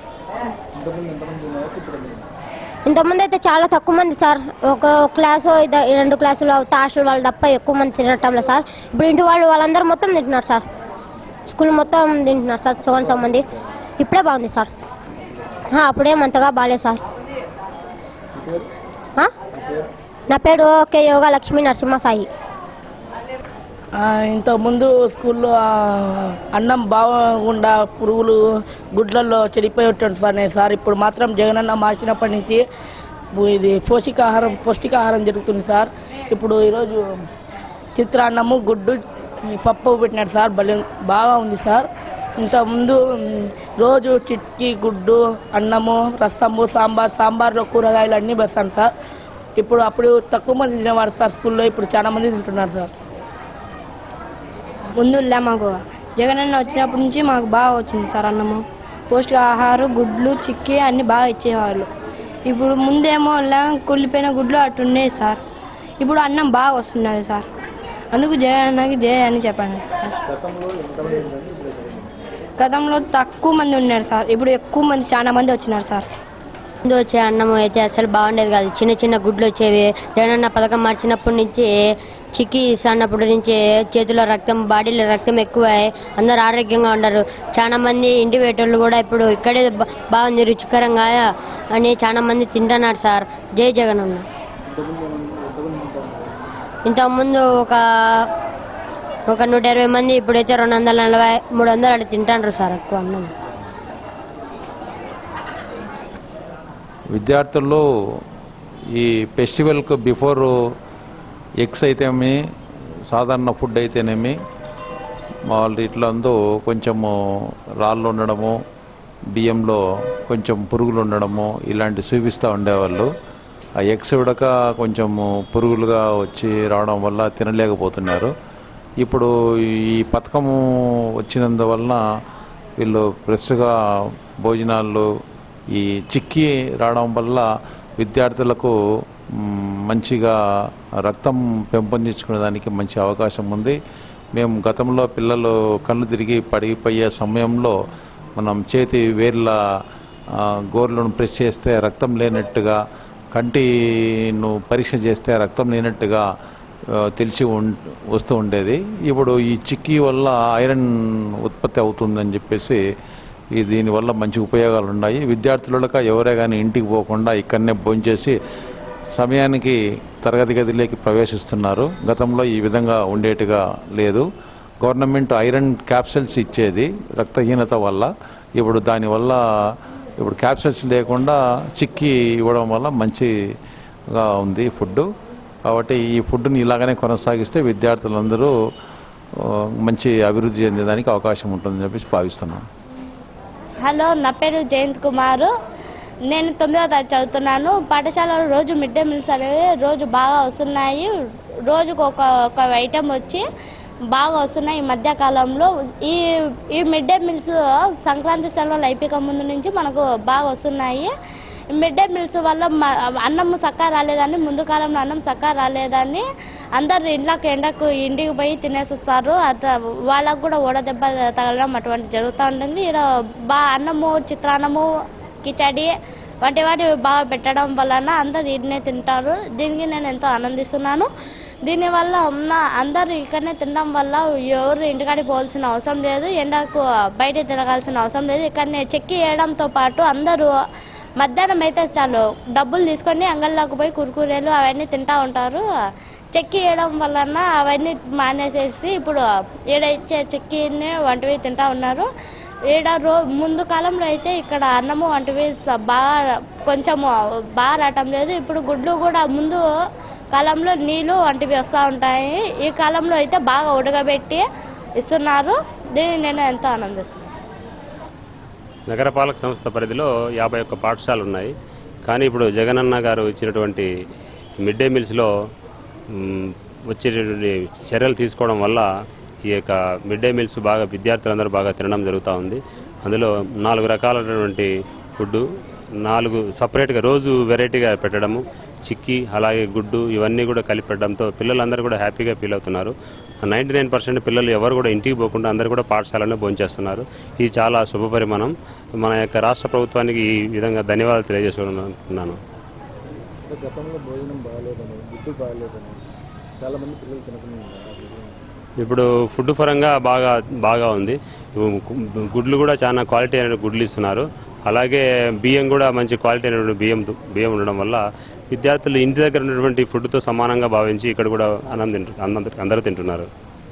ఇంతకుముందు అయితే చాలా తక్కువ మంది సార్ ఒక ఒక క్లాసు ఇద- ఈ రెండు క్లాసులు హాస్టల్ వాళ్ళు తప్ప ఎక్కువ మంది తినటంలో సార్ ఇప్పుడు ఇంటి వాళ్ళు వాళ్ళందరూ మొత్తం తింటున్నారు సార్ స్కూల్ మొత్తం తింటున్నారు సార్ సగం సగం మంది ఇప్పుడే బాగుంది సార్ ఆ, అప్పుడేం అంతగా బాగాలేదు సార్ ఆ? నా పేరు కే యోగా లక్ష్మీ నరసింహ సాయి ఆ, ఇంతకుముందు స్కూల్లో ఆ, అన్నం బాగుండా పురుగులు గుడ్లల్లో చెడిపోయి ఉంటుంది సార్ నేను సార్ ఇప్పుడు మాత్రం జగనన్న మార్చినప్పటి నుంచి బు- ఇది పోషకాహారం పౌష్టికాహారం జరుగుతుంది సార్ ఇప్పుడు ఈరోజు చిత్రాన్నము గుడ్డు ఈ పప్పు పెట్టినాడు సార్ భలే బాగా ఉంది సార్ ఇంతకుముందు మ్, రోజు చిట్కి గుడ్డు అన్నము రసము సాంబార్ సాంబార్లో కూరగాయలు అన్నీ పెడతాను సార్ ఇప్పుడు అప్పుడు తక్కువ మంది తినేవారు సార్ స్కూల్లో ఇప్పుడు చాలా మంది తింటున్నారు సార్ ముందులే మాకు జగనన్న వచ్చినప్పటి నుంచి మాకు బాగా వచ్చింది సార్ అన్నము పౌష్టికాహారం గుడ్లు చిక్కి అన్నీ బాగా ఇచ్చేవాళ్ళు ఇప్పుడు ముందేమో ఇలా కుళ్ళిపోయిన గుడ్లు అట్టుండే సార్ ఇప్పుడు అన్నం బాగా వస్తున్నది సార్ అందుకు జగనన్నకి జయ అని చెప్పండి గతంలో తక్కువ మంది ఉన్నారు సార్ ఇప్పుడు ఎక్కువ మంది చాలా మంది వచ్చినారు సార్ ముందు వచ్చే అన్నం అయితే అసలు బాగుండేది కాదు చిన్న చిన్న గుడ్లు వచ్చేవి జగనన్న పథకం మార్చినప్పటి నుంచి చిక్కి అన్నప్పటి నుంచి చేతిలో రక్తం బాడీలో రక్తం ఎక్కువ అందరూ ఆరోగ్యంగా ఉండరు చాలా మంది ఇంటి వేటోళ్ళు కూడా ఇప్పుడు ఇక్కడే బా- బాగుంది రుచికరంగా అని చాలా మంది తింటున్నారు సార్ జై జగన్ అన్న ఇంతకుముందు ఒక ఒక నూట ఇరవై మంది ఇప్పుడైతే రెండు వందల నలభై మూడు వందలు అలా తింటాండ్రు సార్ ఎక్కువ అన్నం విద్యార్థుల్లో ఈ ఫెస్టివల్కు బిఫోర్ ఎగ్స్ అయితేమి సాధారణ ఫుడ్ అయితేనేమి వాళ్ళ ఇట్లా అందు కొంచెము రాళ్ళు ఉండడము బియ్యంలో కొంచెం పురుగులు ఉండడము ఇలాంటి చూపిస్తూ ఉండేవాళ్ళు ఆ ఎగ్స్ ఉడక కొంచెము పురుగులుగా వచ్చి రావడం వల్ల తినలేకపోతున్నారు ఇప్పుడు ఈ పథకము వచ్చినందువలన వీళ్ళు ఫ్రెష్గా భోజనాలు ఈ చిక్కి రావడం వల్ల విద్యార్థులకు మ్, మంచిగా రక్తం పెంపొందించుకునేదానికి మంచి అవకాశం ఉంది మేము గతంలో పిల్లలు కళ్ళు తిరిగి పడిపోయే సమయంలో మనం చేతి వేర్ల ఆ, గోర్లను ప్రెస్ చేస్తే రక్తం లేనట్టుగా కంటిను పరీక్ష చేస్తే రక్తం లేనట్టుగా ఆ, తెలిసి ఉం- వస్తూ ఉండేది ఇప్పుడు ఈ చిక్కీ వల్ల ఐరన్ ఉత్పత్తి అవుతుందని చెప్పేసి ఈ దీనివల్ల మంచి ఉపయోగాలు ఉన్నాయి విద్యార్థులకు ఎవరే కానీ ఇంటికి పోకుండా ఇక్కడనే భోంచేసి సమయానికి తరగతి గదిలోకి ప్రవేశిస్తున్నారు గతంలో ఈ విధంగా ఉండేట్టుగా లేదు గవర్నమెంట్ ఐరన్ క్యాప్సల్స్ ఇచ్చేది రక్తహీనత వల్ల ఇప్పుడు దానివల్ల ఇప్పుడు క్యాప్సల్స్ లేకుండా చిక్కి ఇవ్వడం వల్ల మంచిగా ఉంది ఫుడ్ కాబట్టి ఈ ఫుడ్ని ఇలాగనే కొనసాగిస్తే విద్యార్థులందరూ ఆ, మంచి అభివృద్ధి చెందేదానికి అవకాశం ఉంటుందని చెప్పేసి భావిస్తున్నాను హలో నా పేరు జయంత్ కుమార్ నేను తొమ్మిదవ తరగతి చదువుతున్నాను పాఠశాలలో రోజు మిడ్ డే మీల్స్ అనేవి రోజు బాగా వస్తున్నాయి రోజుకు ఒక ఒక ఐటెం వచ్చి బాగా వస్తున్నాయి ఈ మధ్యకాలంలో ఈ ఈ మిడ్ డే మీల్స్ సంక్రాంతి సెలవులు అయిపోక ముందు నుంచి మనకు బాగా వస్తున్నాయి మిడ్ డే మీల్స్ వల్ల మ- అన్నం చక్కగా రాలేదని ముందు కాలంలో అన్నం చక్కగా రాలేదని అందరు ఇంట్లోకి ఎండకు ఇంటికి పోయి తినేసి వస్తారు అత వాళ్ళకు కూడా ఓడదెబ్బ తగలడం అటువంటి జరుగుతూ ఉంటుంది ఇక్కడ బా అన్నము చిత్రాన్నము కిచడి వంటి వాటి బాగా పెట్టడం వలన అందరు ఇన్నే తింటారు దీనికి నేను ఎంతో ఆనందిస్తున్నాను దీనివల్ల ఉన్న అందరూ ఇక్కడనే తినడం వల్ల ఎవరు ఇంటికాడికి పోవాల్సిన అవసరం లేదు ఎండకు బయట తిరగాల్సిన అవసరం లేదు ఇక్కడనే చెక్కి వేయడంతో పాటు అందరూ మధ్యాహ్నం అయితే చాలు డబ్బులు తీసుకొని అంగళ్ళలోకి పోయి కురుకురేలు అవన్నీ తింటా ఉంటారు చెక్కి వేయడం వలన అవన్నీ మానేసేసి ఇప్పుడు ఈడ ఇచ్చే చెక్కిని వంటివి తింటా ఉన్నారు ఈడ రో ముందు కాలంలో అయితే ఇక్కడ అన్నము వంటివి స- బాగా కొంచెము బాగా రావటం లేదు ఇప్పుడు గుడ్లు కూడా ముందు కాలంలో నీళ్ళు వంటివి వస్తూ ఉంటాయి ఈ కాలంలో అయితే బాగా ఉడకబెట్టి ఇస్తున్నారు దీన్ని నేను ఎంతో ఆనందిస్తున్నాను నగరపాలక సంస్థ పరిధిలో యాభై ఒక్క పాఠశాలలు ఉన్నాయి కానీ ఇప్పుడు జగనన్న గారు ఇచ్చినటువంటి మిడ్ డే మీల్స్లో మ్, వచ్చేటటువంటి చర్యలు తీసుకోవడం వల్ల ఈ యొక్క మిడ్ డే మీల్స్ బాగా విద్యార్థులందరూ బాగా తినడం జరుగుతూ ఉంది అందులో నాలుగు రకాలైనటువంటి ఫుడ్ నాలుగు సపరేట్గా రోజు వెరైటీగా పెట్టడము చిక్కీ అలాగే గుడ్డు ఇవన్నీ కూడా కలిపి పెట్టడంతో పిల్లలందరూ కూడా హ్యాపీగా ఫీల్ అవుతున్నారు నైంటీ నైన్ పర్సెంట్ పిల్లలు ఎవరు కూడా ఇంటికి పోకుండా అందరూ కూడా పాఠశాలనే భోంచేస్తున్నారు ఇది చాలా శుభ పరిమాణం మన యొక్క రాష్ట్ర ప్రభుత్వానికి ఈ విధంగా ధన్యవాదాలు తెలియజేసుకుంటున్నాను గతంలో భోజనం బాగాలేదని గుడ్డు బాగాలేదని చాలా మంది పిల్లలు తినకుండా ఇప్పుడు ఫుడ్ పరంగా బాగా బాగా ఉంది గుడ్లు కూడా చాలా క్వాలిటీ అయిన గుడ్లు ఇస్తున్నారు అలాగే బియ్యం కూడా మంచి క్వాలిటీ అయినటువంటి బియ్యం బియ్యం ఉండడం వల్ల విద్యార్థులు ఇంటి దగ్గర ఉన్నటువంటి ఫుడ్తో సమానంగా భావించి ఇక్కడ కూడా అన్నం తింటు అన్నం అందరూ తింటున్నారు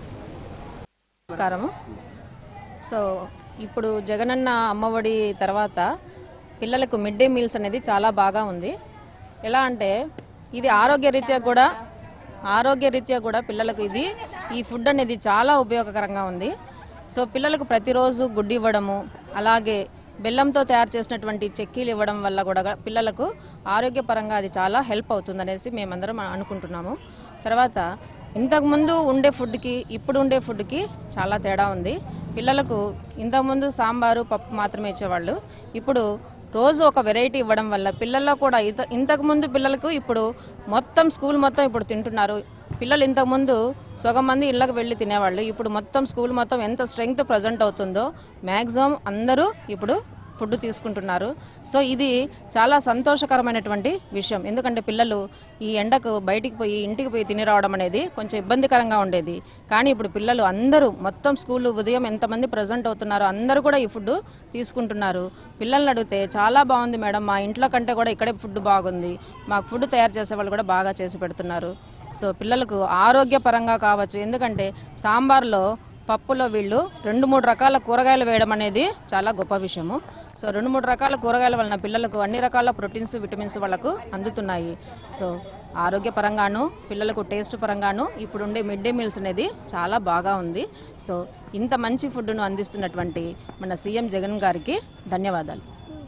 నమస్కారము సో ఇప్పుడు జగనన్న అమ్మఒడి తర్వాత పిల్లలకు మిడ్ డే మీల్స్ అనేది చాలా బాగా ఉంది ఎలా అంటే ఇది ఆరోగ్య రీత్యా కూడా ఆరోగ్య రీత్యా కూడా పిల్లలకు ఇది ఈ ఫుడ్ అనేది చాలా ఉపయోగకరంగా ఉంది సో పిల్లలకు ప్రతిరోజు గుడ్డు ఇవ్వడము అలాగే బెల్లంతో తయారు చేసినటువంటి చెక్కీలు ఇవ్వడం వల్ల కూడా పిల్లలకు ఆరోగ్యపరంగా అది చాలా హెల్ప్ అవుతుంది అనేసి మేమందరం అనుకుంటున్నాము తర్వాత ఇంతకుముందు ఉండే ఫుడ్కి ఇప్పుడు ఉండే ఫుడ్కి చాలా తేడా ఉంది పిల్లలకు ఇంతకుముందు సాంబారు పప్పు మాత్రమే ఇచ్చేవాళ్ళు ఇప్పుడు రోజు ఒక వెరైటీ ఇవ్వడం వల్ల పిల్లల్లో కూడా ఇంత ఇంతకుముందు పిల్లలకు ఇప్పుడు మొత్తం స్కూల్ మొత్తం ఇప్పుడు తింటున్నారు పిల్లలు ఇంతకుముందు సగం మంది ఇళ్ళకి వెళ్ళి తినేవాళ్ళు ఇప్పుడు మొత్తం స్కూల్ మొత్తం ఎంత స్ట్రెంగ్త్ ప్రజెంట్ అవుతుందో మ్యాక్సిమం అందరూ ఇప్పుడు ఫుడ్ తీసుకుంటున్నారు సో ఇది చాలా సంతోషకరమైనటువంటి విషయం ఎందుకంటే పిల్లలు ఈ ఎండకు బయటికి పోయి ఇంటికి పోయి తిని రావడం అనేది కొంచెం ఇబ్బందికరంగా ఉండేది కానీ ఇప్పుడు పిల్లలు అందరూ మొత్తం స్కూల్ ఉదయం ఎంతమంది ప్రజెంట్ అవుతున్నారో అందరూ కూడా ఈ ఫుడ్ తీసుకుంటున్నారు పిల్లల్ని అడిగితే చాలా బాగుంది మేడం మా ఇంట్లో కంటే కూడా ఇక్కడే ఫుడ్ బాగుంది మాకు ఫుడ్ తయారు చేసే వాళ్ళు కూడా బాగా చేసి పెడుతున్నారు సో పిల్లలకు ఆరోగ్యపరంగా కావచ్చు ఎందుకంటే సాంబార్లో పప్పులో వీళ్ళు రెండు మూడు రకాల కూరగాయలు వేయడం అనేది చాలా గొప్ప విషయము సో రెండు మూడు రకాల కూరగాయల వలన పిల్లలకు అన్ని రకాల ప్రోటీన్స్ విటమిన్స్ వాళ్ళకు అందుతున్నాయి సో ఆరోగ్యపరంగాను పిల్లలకు టేస్ట్ పరంగాను ఇప్పుడు ఉండే మిడ్ డే మీల్స్ అనేది చాలా బాగా ఉంది సో ఇంత మంచి ఫుడ్ను అందిస్తున్నటువంటి మన సీఎం జగన్ గారికి ధన్యవాదాలు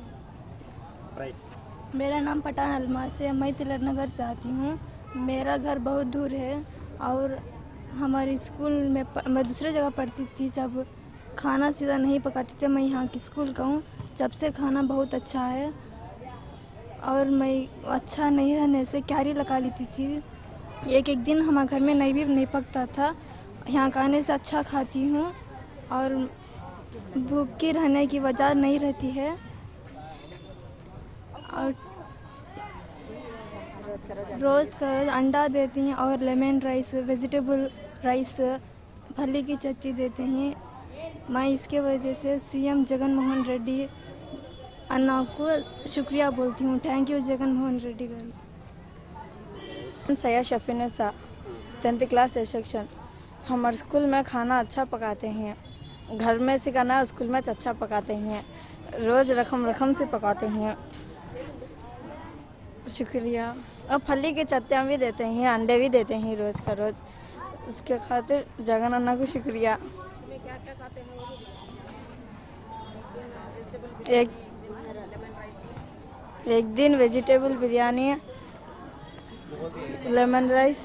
मेरा नाम पठान अलमास है मैं तिलक नगर से आती हूँ मेरा घर बहुत दूर है और हमारे स्कूल में प, मैं दूसरे जगह पढ़ती थी जब खाना सीधा नहीं पकाते थे मैं यहाँ की स्कूल का हूँ जब से खाना बहुत अच्छा है और मैं अच्छा नहीं रहने से क्यारी लगा लेती थी एक एक दिन हमारे घर में नहीं भी नहीं पकता था यहाँ का आने से अच्छा खाती हूँ और भूखी रहने की वजह नहीं रहती है और रोज़ का रोज़ अंडा देती हैं और लेमन राइस वेजिटेबल राइस फली की चटनी देते हैं मैं इसके वजह से सीएम जगन मोहन रेड्डी अन्ना को शुक्रिया बोलती हूँ थैंक यू जगन मोहन रेड्डी गाరు सैयद शफीन सा टेंथ क्लास सेक्शन हमारे स्कूल में खाना अच्छा पकाते हैं घर में सिखाना स्कूल में अच्छा पकाते हैं रोज़ रकम रकम से पकाते हैं शुक्रिया और फली की चट्टियाँ भी देते हैं अंडे भी देते हैं रोज़ का रोज़ इसके खातिर जगन अन्ना को शुक्रिया एक एक दिन vegetable biryani lemon rice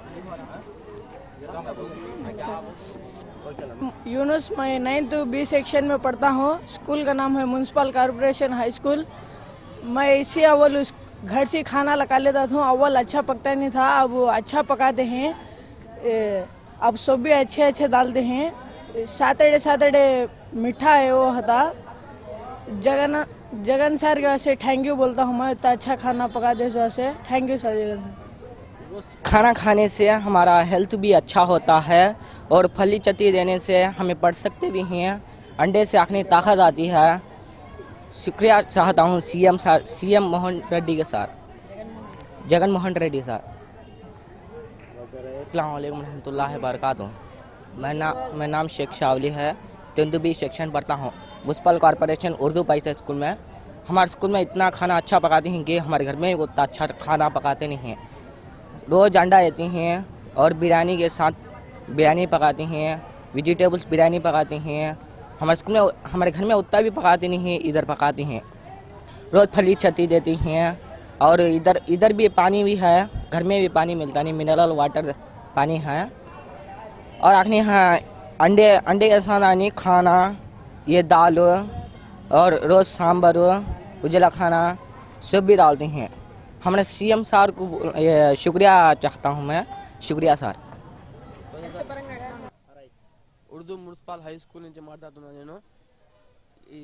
Yunus मैं नाइन्थ बी सेक्शन में पढ़ता हूँ स्कूल का नाम है म्यूनसिपल कॉरपोरेशन हाई स्कूल मैं इसी अव्वल उस घर से खाना लगा लेता था अव्वल अच्छा पकता नहीं था अब वो अच्छा पकाते हैं ए, अब सब भी अच्छे अच्छे डालते हैं सैटरडे सैटरडे मीठा है वो था जगन जगन सर के वैसे थैंक यू बोलता हूँ मैं इतना अच्छा खाना पका दे वैसे thank you sir Jagan sir खाना खाने से हमारा हेल्थ भी अच्छा होता है और फली चती देने से हमें पढ़ सकते भी हैं अंडे से आखने ताकत आती है शुक्रिया चाहता हूँ CM sir CM Mohan Reddy के सर जगन मोहन रेड्डी सर अल्लाम रहमतुल्लाह बरकातुहू मैं ना मैं नाम शेख शावली है तेंदुबी सेक्शन पढ़ता हूँ म्यूनसिपल कॉरपोरेशन उर्दू पैसा स्कूल में हमारे स्कूल में इतना खाना अच्छा पकाते हैं कि हमारे घर में उतना अच्छा खाना पकाते नहीं हैं रोज़ अंडा देती हैं और बिरयानी के साथ बिरयानी पकाती हैं वेजिटेबल्स बिरयानी पकाती हैं हमारे स्कूल में हमारे घर में उतना भी पकाती नहीं हैं इधर पकाती हैं रोज़ फली छती देती हैं और इधर इधर भी पानी भी है घर में भी पानी मिलता नहीं मिनरल वाटर पानी है और आखिर हाँ अंडे अंडे के साथ आनी खाना ये दाल और रोज़ सांबर उजला खाना सब भी डालते हैं हमारे सीएम सर को ये शुक्रिया चाहता हूँ मैं शुक्रिया sir Urdu municipal high school నుంచి మాట్లాడుతున్నాను నేను ఈ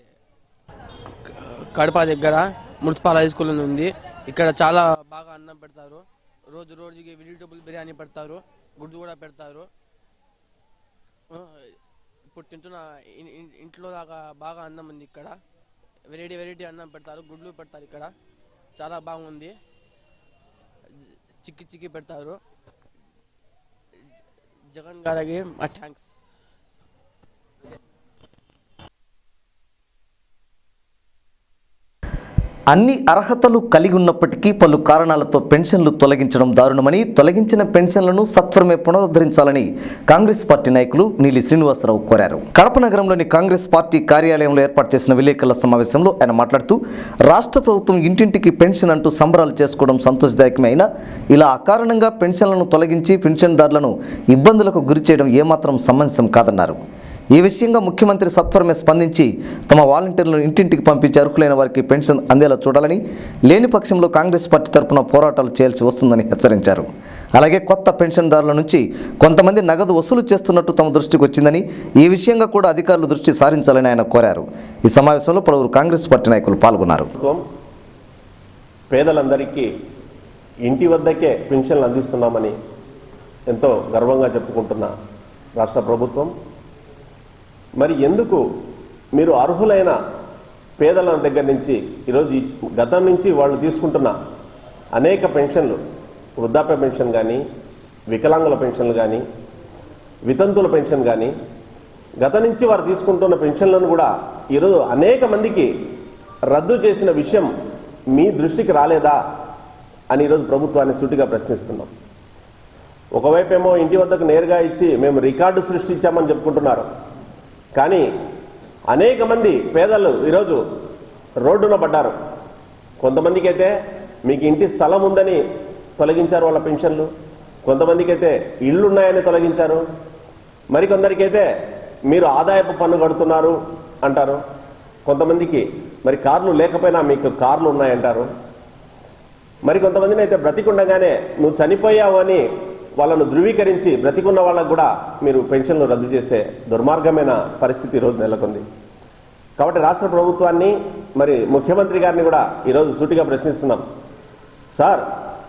కడప దగ్గర మున్సిపల్ హై స్కూల్ అని ఉంది ఇక్కడ చాలా బాగా అన్నం పెడతారు రోజు రోజుకి వెజిటబుల్ బిర్యానీ పెడతారు గుడ్డు కూడా పెడతారు ఆ, ఇప్పుడు తింటున్న ఇన్- ఇన్- ఇంట్లో దాకా బాగా అన్నం ఉంది ఇక్కడ వెరైటీ వెరైటీ అన్నం పెడతారు గుడ్లు పెడతారు ఇక్కడ చాలా బాగుంది చిక్కి చిక్కి పెడతారు జగన్ గారికి మా థ్యాంక్స్ అన్ని అర్హతలు కలిగి ఉన్నప్పటికీ పలు కారణాలతో పెన్షన్లు తొలగించడం దారుణమని తొలగించిన పెన్షన్లను సత్వరమే పునరుద్ధరించాలని కాంగ్రెస్ పార్టీ నాయకులు నీలి శ్రీనివాసరావు కోరారు కడప నగరంలోని కాంగ్రెస్ పార్టీ కార్యాలయంలో ఏర్పాటు చేసిన విలేకరుల సమావేశంలో ఆయన మాట్లాడుతూ రాష్ట్ర ప్రభుత్వం ఇంటింటికి పెన్షన్ అంటూ సంబరాలు చేసుకోవడం సంతోషదాయకమే అయినా ఇలా అకారణంగా పెన్షన్లను తొలగించి పెన్షన్దారులను ఇబ్బందులకు గురి చేయడం ఏమాత్రం సమంజసం కాదన్నారు ఈ విషయంగా ముఖ్యమంత్రి సత్వరమే స్పందించి తమ వాలంటీర్లను ఇంటింటికి పంపించి అర్హులైన వారికి పెన్షన్ అందేలా చూడాలని లేని పక్షంలో కాంగ్రెస్ పార్టీ తరపున పోరాటాలు చేయాల్సి వస్తుందని హెచ్చరించారు అలాగే కొత్త పెన్షన్దారుల నుంచి కొంతమంది నగదు వసూలు చేస్తున్నట్టు తమ దృష్టికి వచ్చిందని ఈ విషయంగా కూడా అధికారులు దృష్టి సారించాలని ఆయన కోరారు ఈ సమావేశంలో పలువురు కాంగ్రెస్ పార్టీ నాయకులు పాల్గొన్నారు ప్రభుత్వం పేదలందరికీ ఇంటి వద్దకే పెన్షన్లు అందిస్తున్నామని ఎంతో గర్వంగా చెప్పుకుంటున్న రాష్ట్ర ప్రభుత్వం మరి ఎందుకు మీరు అర్హులైన పేదల దగ్గర నుంచి ఈరోజు ఈ గతం నుంచి వాళ్ళు తీసుకుంటున్న అనేక పెన్షన్లు వృద్ధాప్య పెన్షన్ కానీ వికలాంగుల పెన్షన్లు కానీ వితంతుల పెన్షన్ కానీ గత నుంచి వారు తీసుకుంటున్న పెన్షన్లను కూడా ఈరోజు అనేక మందికి రద్దు చేసిన విషయం మీ దృష్టికి రాలేదా అని ఈరోజు ప్రభుత్వాన్ని సూటిగా ప్రశ్నిస్తున్నాం ఒకవైపేమో ఇంటి వద్దకు నేరుగా ఇచ్చి మేము రికార్డు సృష్టించామని చెప్పుకుంటున్నారు కానీ అనేక మంది పేదలు ఈరోజు రోడ్డున పడ్డారు కొంతమందికి అయితే మీకు ఇంటి స్థలం ఉందని తొలగించారు వాళ్ళ పెన్షన్లు కొంతమందికి అయితే ఇళ్ళు ఉన్నాయని తొలగించారు మరికొందరికైతే మీరు ఆదాయపు పన్ను కడుతున్నారు అంటారు కొంతమందికి మరి కార్లు లేకపోయినా మీకు కార్లు ఉన్నాయంటారు మరి కొంతమందిని అయితే బ్రతికుండగానే నువ్వు చనిపోయావు అని వాళ్ళను ధృవీకరించి బ్రతికున్న వాళ్ళకు కూడా మీరు పెన్షన్లు రద్దు చేసే దుర్మార్గమైన పరిస్థితి ఈరోజు నెలకొంది కాబట్టి రాష్ట్ర ప్రభుత్వాన్ని మరి ముఖ్యమంత్రి గారిని కూడా ఈరోజు సూటిగా ప్రశ్నిస్తున్నాం సార్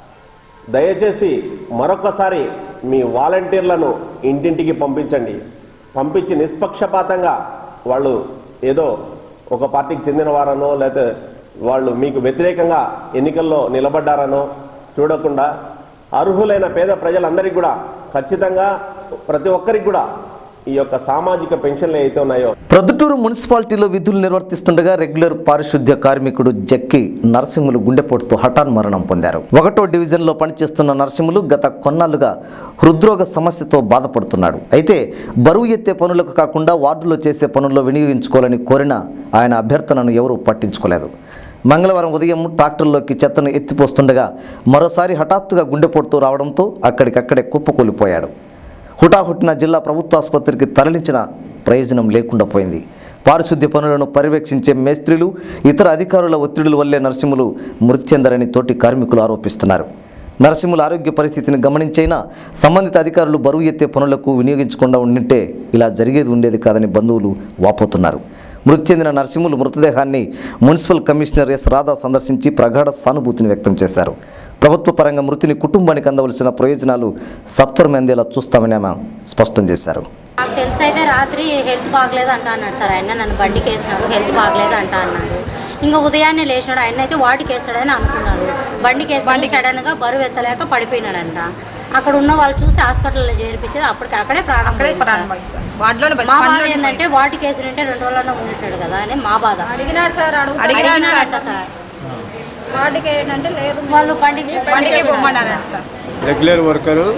దయచేసి మరొకసారి మీ వాలంటీర్లను ఇంటింటికి పంపించండి పంపించి నిష్పక్షపాతంగా వాళ్ళు ఏదో ఒక పార్టీకి చెందిన వారనో లేకపోతే వాళ్ళు మీకు వ్యతిరేకంగా ఎన్నికల్లో నిలబడ్డారనో చూడకుండా అర్హులైన పేద ప్రజలందరికీ కూడా ఖచ్చితంగా ప్రతి ఒక్కరికి కూడా ఈ యొక్క సామాజిక పెన్షన్లు అయితే ఉన్నాయో ప్రొద్దుటూరు మున్సిపాలిటీలో విధులు నిర్వర్తిస్తుండగా రెగ్యులర్ పారిశుద్ధ్య కార్మికుడు జక్కి నరసింహులు గుండెపోటుతో హఠాన్ మరణం పొందారు ఒకటో డివిజన్లో పనిచేస్తున్న నరసింహులు గత కొన్నాళ్లుగా హృద్రోగ సమస్యతో బాధపడుతున్నాడు అయితే బరువు ఎత్తే పనులకు కాకుండా వార్డులో చేసే పనుల్లో వినియోగించుకోవాలని కోరిన ఆయన అభ్యర్థనను ఎవరూ పట్టించుకోలేదు మంగళవారం ఉదయం ట్రాక్టర్లోకి చెత్తను ఎత్తిపోస్తుండగా మరోసారి హఠాత్తుగా గుండెపోటుతో రావడంతో అక్కడికక్కడే కుప్పకూలిపోయాడు హుటాహుటిన జిల్లా ప్రభుత్వ ఆసుపత్రికి తరలించిన ప్రయోజనం లేకుండా పోయింది పారిశుద్ధ్య పనులను పర్యవేక్షించే మేస్త్రీలు ఇతర అధికారుల ఒత్తిడుల వల్లే నరసింహులు మృతి చెందారని తోటి కార్మికులు ఆరోపిస్తున్నారు నరసింహుల ఆరోగ్య పరిస్థితిని గమనించైనా సంబంధిత అధికారులు బరువు ఎత్తే పనులకు వినియోగించకుండా ఉండింటే ఇలా జరిగేది ఉండేది కాదని బంధువులు వాపోతున్నారు మృతి చెందిన నరసింహులు మృతదేహాన్ని మున్సిపల్ కమిషనర్ ఎస్ రాధా సందర్శించి ప్రగాఢ సానుభూతిని వ్యక్తం చేశారు ప్రభుత్వ పరంగా మృతిని కుటుంబానికి అందవలసిన ప్రయోజనాలు సత్వరం అందేలా చూస్తామని ఆమె స్పష్టం చేశారు నాకు తెలిసి అయితే రాత్రి హెల్త్ బాగలేదు అంటా అన్నాడు సార్ ఆయన నన్ను బండికి వేసినారు హెల్త్ బాగలేదు అంటా అన్నాడు ఇంకా ఉదయాన్నే లేచినాడు ఆయన అయితే వాటికి వేస్తాడని అనుకున్నారు బండికి వేసి సడన్గా బరువు ఎత్తలేక పడిపోయినాడంట అక్కడ ఉన్న వాళ్ళు చూసి హాస్పిటల్లో చేర్పించేది అప్పటికి అక్కడే ప్రాణం పోయింది సార్. మా బాధ ఏంటంటే వాటికి వేసినంటే రెండు రోజులన్నా ఉండినాడు కదా అని మా బాధ అడిగినాడు సార్ అడుగు అడిగినాడంట సార్ వాటికి ఏంటంటే లేదు వాళ్ళు బండికి బండికే పొమ్మన్నారంట sir regular worker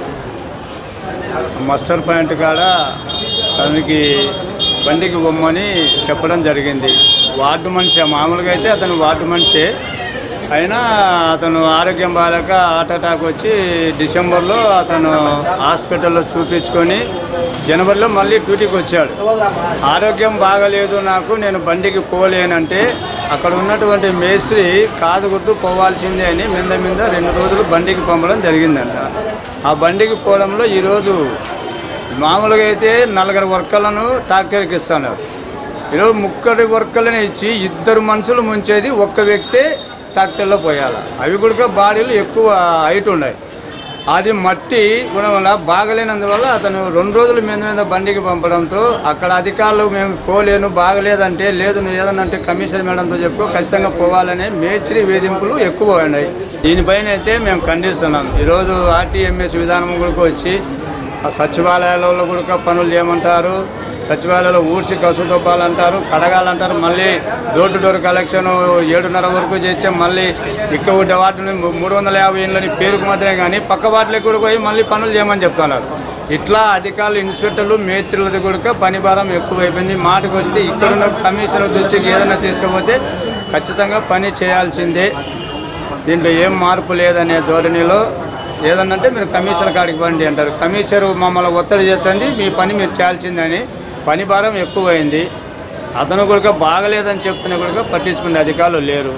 muster point కాడ తనకి బండికి బొమ్మని చెప్పడం జరిగింది వార్డు మనిషి మామూలుగా అయితే అతను వార్డు మనిషే అయినా అతను ఆరోగ్యం బాగాలేక హార్ట్ అటాక్ వచ్చి డిసెంబర్లో అతను హాస్పిటల్లో చూపించుకొని జనవరిలో మళ్ళీ డ్యూటీకి వచ్చాడు ఆరోగ్యం బాగలేదు నాకు నేను బండికి పోలేనంటే అక్కడ ఉన్నటువంటి మేస్త్రి కాదు గుర్తు పోవాల్సిందే అని మింద మింద రెండు రోజులు బండికి పంపడం జరిగిందంట ఆ బండికి పోవడంలో ఈరోజు మామూలుగా అయితే నలుగురు వర్కర్లను ట్రాక్టర్కి ఇస్తున్నారు ఈరోజు ముక్కడి వర్కర్లను ఇచ్చి ఇద్దరు మనుషులు ముంచేది ఒక్క వ్యక్తే ట్రాక్టర్లో పోయాలి అవి కూడా బాడీలు ఎక్కువ హైట్ ఉన్నాయి అది మట్టి గుణం వల్ల బాగలేనందువల్ల అతను రెండు రోజులు మీద మీద బండికి పంపడంతో అక్కడ అధికారులు మేము పోలేను బాగలేదంటే లేదు నువ్వు ఏదన్నా అంటే కమిషనర్ మేడంతో చెప్పు ఖచ్చితంగా పోవాలనే మేచిరి వేధింపులు ఎక్కువ ఉన్నాయి దీనిపైన అయితే మేము ఖండిస్తున్నాం ఈరోజు ఆర్టీఎంఎస్ విధానం కూడా వచ్చి ఆ సచివాలయాలలో కూడా పనులు చేయమంటారు సచివాలయంలో ఊడ్చి కసుదొప్పాలంటారు కడగాలంటారు మళ్ళీ డోర్ టు డోర్ కలెక్షన్ ఏడున్నర వరకు చేస్తే మళ్ళీ ఇక్కడ ఉండే వాటిని మూడు వందల యాభై ఏళ్ళని పేరుకు మాత్రమే కానీ పక్క వాటికి కూడా పోయి మళ్ళీ పనులు చేయమని చెప్తున్నారు ఇట్లా అధికారులు ఇన్స్పెక్టర్లు మేస్త్రులది కూడా పని భారం ఎక్కువైపోయింది మాటకు వస్తే ఇక్కడున్న కమిషనర్ దృష్టికి ఏదైనా తీసుకపోతే ఖచ్చితంగా పని చేయాల్సిందే దీంట్లో ఏం మార్పు లేదనే ధోరణిలో ఏదన్నంటే మీరు కమిషనర్ కాడికి పండి అంటారు కమిషనర్ మమ్మల్ని ఒత్తిడి చేస్తుంది మీ పని మీరు చేయాల్సిందని పని భారం ఎక్కువైంది అతను కూడా బాగలేదని చెప్తున్నా కూడా పట్టించుకునే అధికారులు లేరు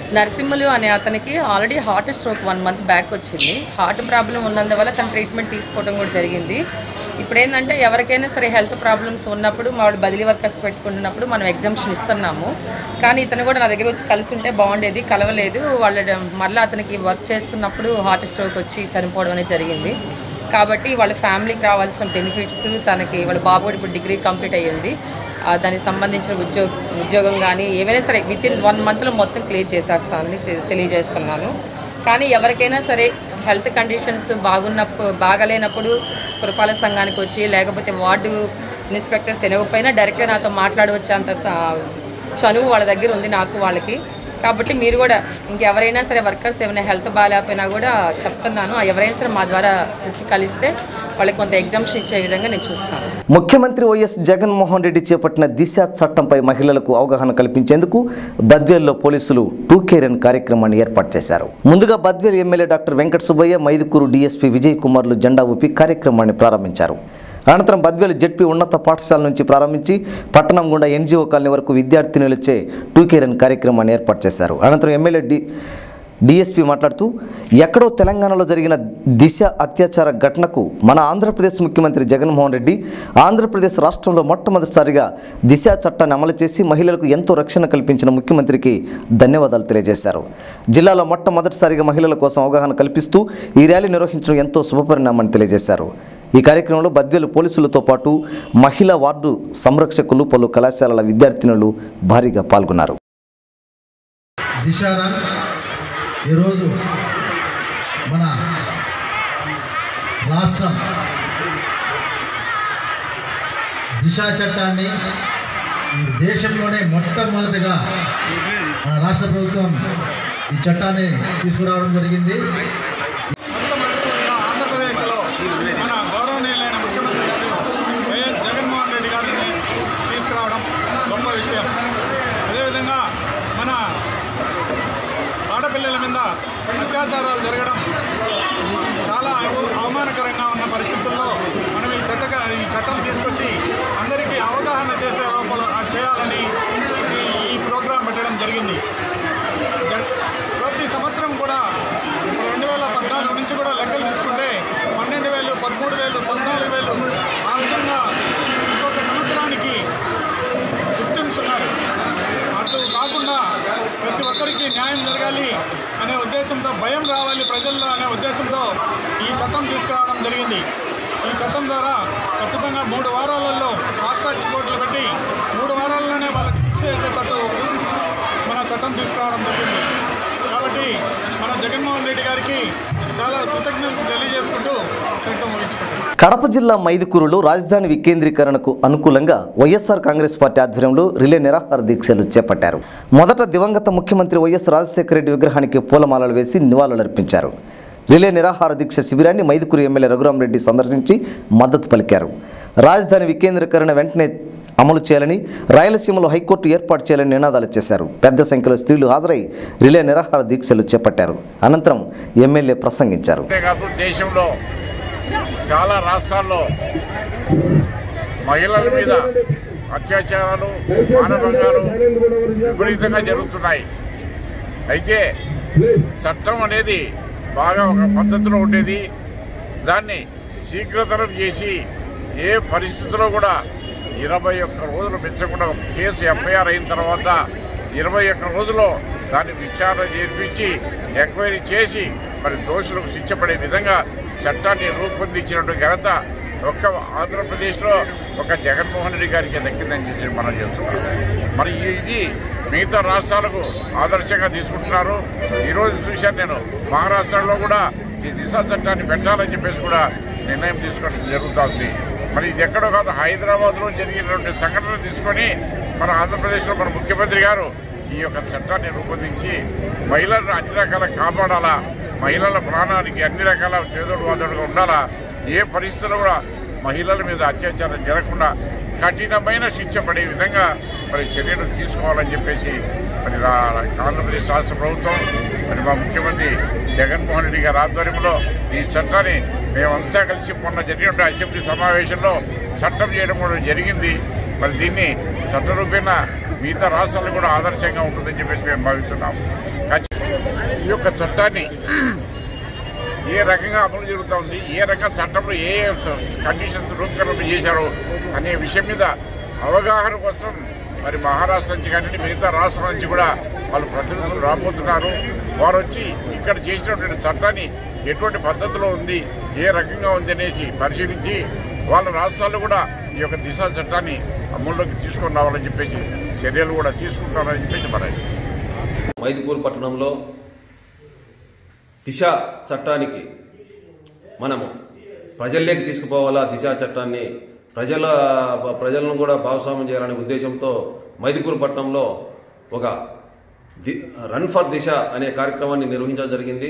నరసింహులు అనే అతనికి already heart stroke one month back వచ్చింది హార్ట్ ప్రాబ్లం ఉన్నందువల్ల తన ట్రీట్మెంట్ తీసుకోవడం కూడా జరిగింది ఇప్పుడు ఏంటంటే ఎవరికైనా సరే హెల్త్ ప్రాబ్లమ్స్ ఉన్నప్పుడు వాళ్ళు బదిలీ వర్కర్స్ పెట్టుకుంటున్నప్పుడు మనం ఎగ్జామ్షన్ ఇస్తున్నాము కానీ ఇతను కూడా నా దగ్గర వచ్చి కలిసి ఉంటే బాగుండేది కలవలేదు వాళ్ళ మళ్ళీ అతనికి వర్క్ చేస్తున్నప్పుడు హార్ట్ స్ట్రోక్ వచ్చి చనిపోవడం అనేది జరిగింది కాబట్టి వాళ్ళ ఫ్యామిలీకి రావాల్సిన బెనిఫిట్స్ తనకి వాళ్ళ బాబు కూడా ఇప్పుడు డిగ్రీ కంప్లీట్ అయ్యింది ఆ, దానికి సంబంధించిన ఉద్యోగ ఉద్యోగం కానీ ఏవైనా సరే విత్ ఇన్ వన్ మంత్లో మొత్తం క్లియర్ చేసేస్తానని తె- తెలియజేస్తున్నాను కానీ ఎవరికైనా సరే హెల్త్ కండిషన్స్ బాగున్నప్పుడు బాగలేనప్పుడు పురపాలక సంఘానికి వచ్చి లేకపోతే వార్డు ఇన్స్పెక్టర్స్ ఎనగపోయినా డైరెక్ట్గా నాతో మాట్లాడవచ్చు అంత స- చనువు వాళ్ళ దగ్గర ఉంది నాకు వాళ్ళకి కాబట్టి మీరు కూడా ఇంకెవరైనా సరే వర్కర్స్ ఏమైనా హెల్త్ బాగాలేకపోయినా కూడా చెప్తున్నాను ఆ ఎవరైనా సరే మా ద్వారా వచ్చి కలిస్తే వాళ్ళకి కొంత ఎగ్జామ్షన్ ఇచ్చే విధంగా నేను చూస్తాను ముఖ్యమంత్రి వైఎస్ జగన్మోహన్ రెడ్డి చేపట్టిన దిశ చట్టంపై మహిళలకు అవగాహన కల్పించేందుకు బద్వేల్లో పోలీసులు టూ కేరన్ కార్యక్రమాన్ని ఏర్పాటు చేశారు ముందుగా Badvel MLA doctor Venkata Subbaiah Mydukur DSP Vijay కుమార్లు జెండా ఊపి కార్యక్రమాన్ని ప్రారంభించారు అనంతరం బద్వేలు జెడ్పీ ఉన్నత పాఠశాల నుంచి ప్రారంభించి పట్టణం గుండా ఎన్జిఓ కాలనీ వరకు విద్యార్థినులచే టూ కేరన్ కార్యక్రమాన్ని ఏర్పాటు చేశారు అనంతరం ఎమ్మెల్యే డి డిఎస్పీ మాట్లాడుతూ ఎక్కడో తెలంగాణలో జరిగిన దిశ అత్యాచార ఘటనకు మన ఆంధ్రప్రదేశ్ ముఖ్యమంత్రి జగన్మోహన్ రెడ్డి ఆంధ్రప్రదేశ్ రాష్ట్రంలో మొట్టమొదటిసారిగా దిశ చట్టాన్ని అమలు చేసి మహిళలకు ఎంతో రక్షణ కల్పించిన ముఖ్యమంత్రికి ధన్యవాదాలు తెలియజేశారు జిల్లాలో మొట్టమొదటిసారిగా మహిళల కోసం అవగాహన కల్పిస్తూ ఈ ర్యాలీ నిర్వహించడం ఎంతో శుభపరిణామని తెలియజేశారు ఈ కార్యక్రమంలో బద్వేలు పోలీసులతో పాటు మహిళా వార్డు సంరక్షకులు పలు కళాశాలల విద్యార్థినులు భారీగా పాల్గొన్నారు దిశారా ఈరోజు మన రాష్ట్రం దిశా చట్టాన్ని ఈ దేశంలోనే మొట్టమొదటిగా మన రాష్ట్ర ప్రభుత్వం ఈ చట్టాన్ని తీసుకురావడం జరిగింది ఆంధ్రప్రదేశ్లో మన గౌరవనీయులైన ముఖ్యమంత్రి గారు వైఎస్ జగన్మోహన్ రెడ్డి గారిని తీసుకురావడం గొప్ప విషయం అదేవిధంగా మన ఆడపిల్లల మీద అత్యాచారాలు జరగడం చాలా అవమానకరంగా ఉన్న పరిస్థితుల్లో మనం ఈ చట్ట ఈ చట్టం తీసుకొచ్చి అందరికీ అవగాహన చేసే లోపల చేయాలని ఈ- ఈ ప్రోగ్రాం పెట్టడం జరిగింది జ- ప్రతి సంవత్సరం కూడా రెండు వేల పద్నాలుగు నుంచి కూడా లెక్కలు తీసుకుంటే పన్నెండు వేలు పదమూడు వేలు పద్నాలుగు వేలు ఆ విధంగా ఇంకొక సంవత్సరానికి విక్టిమ్స్ ఉన్నారు అటు కాకుండా ప్రతి ఒక్కరికి న్యాయం జరగాలి అనే ఉద్దేశంతో భయం రావాలి ప్రజల్లో అనే ఉద్దేశంతో ఈ చట్టం తీసుకురావడం జరిగింది ఈ చట్టం ద్వారా ఖచ్చితంగా మూడు వారాలలో ఫాస్ట్ ట్రాక్ కోర్టులు పెట్టి మూడు వారాల్లోనే వాళ్ళకి శిక్ష చేసేటట్టు మన చట్టం తీసుకురావడం జరిగింది కాబట్టి మన జగన్మోహన్ రెడ్డి గారికి చాలా కృతజ్ఞతలు తెలియజేసుకుంటూ చట్టం ముగించుకుంటాం కడప జిల్లా మైదుకూరులో రాజధాని వికేంద్రీకరణకు అనుకూలంగా వైఎస్ఆర్ కాంగ్రెస్ పార్టీ ఆధ్వర్యంలో రిలే నిరాహార దీక్షలు చేపట్టారు మొదట దివంగత ముఖ్యమంత్రి వైఎస్ రాజశేఖర రెడ్డి విగ్రహానికి పూలమాలలు వేసి నివాళులర్పించారు రిలే నిరాహార దీక్ష శిబిరాన్ని మైదుకూరు ఎమ్మెల్యే రఘురామరెడ్డి సందర్శించి మద్దతు పలికారు రాజధాని వికేంద్రీకరణ వెంటనే అమలు చేయాలని రాయలసీమలో హైకోర్టు ఏర్పాటు చేయాలని నినాదాలు చేశారు పెద్ద సంఖ్యలో స్త్రీలు హాజరై రిలే నిరాహార దీక్షలు చేపట్టారు అనంతరం ఎమ్మెల్యే ప్రసంగించారు అంతేకాదు దేశంలో చాలా రాష్ట్రాల్లో మహిళల మీద అత్యాచారాలు మానభంగాలు విపరీతంగా జరుగుతున్నాయి అయితే చట్టం అనేది బాగా ఒక పద్ధతిలో ఉండేది దాన్ని శీఘ్రతరం చేసి ఏ పరిస్థితుల్లో కూడా ఇరవై ఒక్క రోజులు పెంచకుండా ఒక కేసు ఎఫ్ఐఆర్ అయిన తర్వాత ఇరవై ఒక్క రోజుల్లో దాన్ని విచారణ చేర్పించి ఎంక్వైరీ చేసి మరి దోషులకు శిక్ష పడే విధంగా చట్టాన్ని రూపొందించినటువంటి ఘనత ఒక్క ఆంధ్రప్రదేశ్లో ఒక జగన్మోహన్ రెడ్డి గారికి దక్కిందని చెప్పి మనం చెప్తున్నాం మరి ఇది మిగతా రాష్ట్రాలకు ఆదర్శంగా తీసుకుంటున్నారు ఈరోజు చూశాను నేను మహారాష్ట్రలో కూడా ఈ దిశా చట్టాన్ని పెట్టాలని చెప్పేసి కూడా నిర్ణయం తీసుకోవడం జరుగుతుంది మరి ఇది ఎక్కడో కాదు హైదరాబాద్లో జరిగినటువంటి సంఘటనలు తీసుకొని మన ఆంధ్రప్రదేశ్లో మన ముఖ్యమంత్రి గారు ఈ యొక్క చట్టాన్ని రూపొందించి మహిళలను అన్ని రకాల కాపాడాలా మహిళల ప్రాణానికి అన్ని రకాల చేదోడు వాదోడుగా ఉండాలా ఏ పరిస్థితుల్లో కూడా మహిళల మీద అత్యాచారం జరగకుండా కఠినమైన శిక్ష పడే విధంగా మరి చర్యలు తీసుకోవాలని చెప్పేసి మరి రా- ఆంధ్రప్రదేశ్ రాష్ట్ర ప్రభుత్వం మరి మా ముఖ్యమంత్రి జగన్మోహన్ రెడ్డి గారి ఆధ్వర్యంలో ఈ చట్టాన్ని మేమంతా కలిసి మొన్న జరిగిన అసెంబ్లీ సమావేశంలో చట్టం చేయడం కూడా జరిగింది మరి దీన్ని చట్టరూపేణ మిగతా రాష్ట్రాలకు కూడా ఆదర్శంగా ఉంటుందని చెప్పేసి మేము భావిస్తున్నాం ఖచ్చితంగా ఈ యొక్క చట్టాన్ని ఏ రకంగా అమలు జరుగుతూ ఉంది ఏ రకంగా చట్టంలో ఏ ఏ కండిషన్స్ రూపకల్పన చేశారో అనే విషయం మీద అవగాహన కోసం మరి మహారాష్ట్ర నుంచి కానీ మిగతా రాష్ట్రాల నుంచి కూడా వాళ్ళు ప్రతినిధులు రాబోతున్నారు వారు వచ్చి ఇక్కడ చేసినటువంటి చట్టాన్ని ఎటువంటి పద్ధతిలో ఉంది ఏ రకంగా ఉంది అనేసి పరిశీలించి వాళ్ళ రాష్ట్రాలు కూడా ఈ యొక్క దిశ చట్టాన్ని అమల్లోకి తీసుకొని రావాలని చెప్పేసి చర్యలు కూడా తీసుకుంటారని చెప్పేసి మరి మైదుకూరు పట్టణంలో దిశ చట్టానికి మనము ప్రజల్లోకి తీసుకుపోవాలా దిశ చట్టాన్ని ప్రజల ప్రజలను కూడా భాగస్వామ్యం చేయాలనే ఉద్దేశంతో మైదుకూరు పట్టణంలో ఒక ది రన్ ఫర్ దిశ అనే కార్యక్రమాన్ని నిర్వహించడం జరిగింది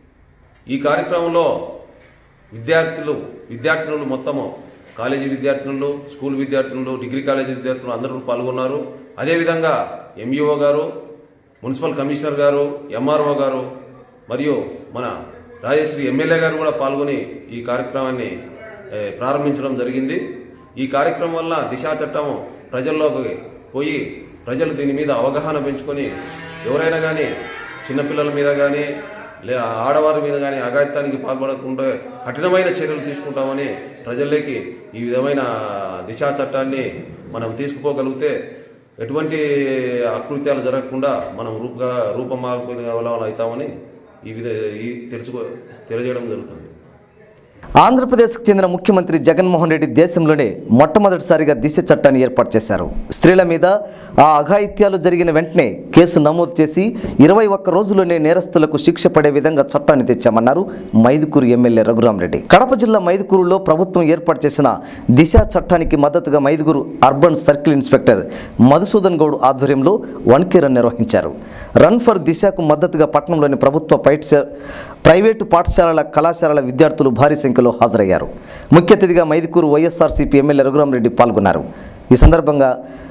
ఈ కార్యక్రమంలో విద్యార్థులు విద్యార్థినులు మొత్తము కాలేజీ విద్యార్థినులు స్కూల్ విద్యార్థినులు డిగ్రీ కాలేజీ విద్యార్థులు అందరూ పాల్గొన్నారు అదేవిధంగా ఎంఈఓ గారు మున్సిపల్ కమిషనర్ గారు ఎంఆర్ఓ గారు మరియు మన రాజశ్రీ ఎమ్మెల్యే గారు కూడా పాల్గొని ఈ కార్యక్రమాన్ని ఏ, ప్రారంభించడం జరిగింది ఈ కార్యక్రమం వల్ల దిశా చట్టం ప్రజల్లోకి పోయి ప్రజలు దీని మీద అవగాహన పెంచుకొని ఎవరైనా కానీ చిన్నపిల్లల మీద కానీ లే ఆడవారి మీద కానీ అఘాయిత్యానికి పాల్పడకుండా కఠినమైన చర్యలు తీసుకుంటామని ప్రజల్లోకి ఈ విధమైన దిశా చట్టాన్ని మనం తీసుకుపోగలిగితే ఎటువంటి అకృత్యాలు జరగకుండా మనం రూప రూపమార్పు అవుతామని ఈ విధ ఈ తెలుసుకో తెలియజేయడం జరుగుతుంది ఆంధ్రప్రదేశ్కు చెందిన ముఖ్యమంత్రి జగన్మోహన్ రెడ్డి దేశంలోనే మొట్టమొదటిసారిగా దిశ చట్టాన్ని ఏర్పాటు చేశారు స్త్రీల మీద ఆ అఘాయిత్యాలు జరిగిన వెంటనే కేసు నమోదు చేసి ఇరవై ఒక్క రోజుల్లోనే నేరస్తులకు శిక్ష పడే విధంగా చట్టాన్ని తెచ్చామన్నారు మైదుకూరు ఎమ్మెల్యే రఘురామరెడ్డి కడప జిల్లా మైదుకూరులో ప్రభుత్వం ఏర్పాటు చేసిన దిశ చట్టానికి మద్దతుగా Mydukur urban circle inspector Madhusudan Goud ఆధ్వర్యంలో వన్ కే రన్ నిర్వహించారు రన్ ఫర్ దిశకు మద్దతుగా పట్టణంలోని ప్రభుత్వ పైట్స ప్రైవేటు పాఠశాలల కళాశాలల విద్యార్థులు భారీ సంఖ్యలో హాజరయ్యారు ముఖ్య అతిథిగా మైదుకూరు వైఎస్ఆర్సీపీ ఎమ్మెల్యే రఘురామరెడ్డి పాల్గొన్నారు ఈ సందర్భంగా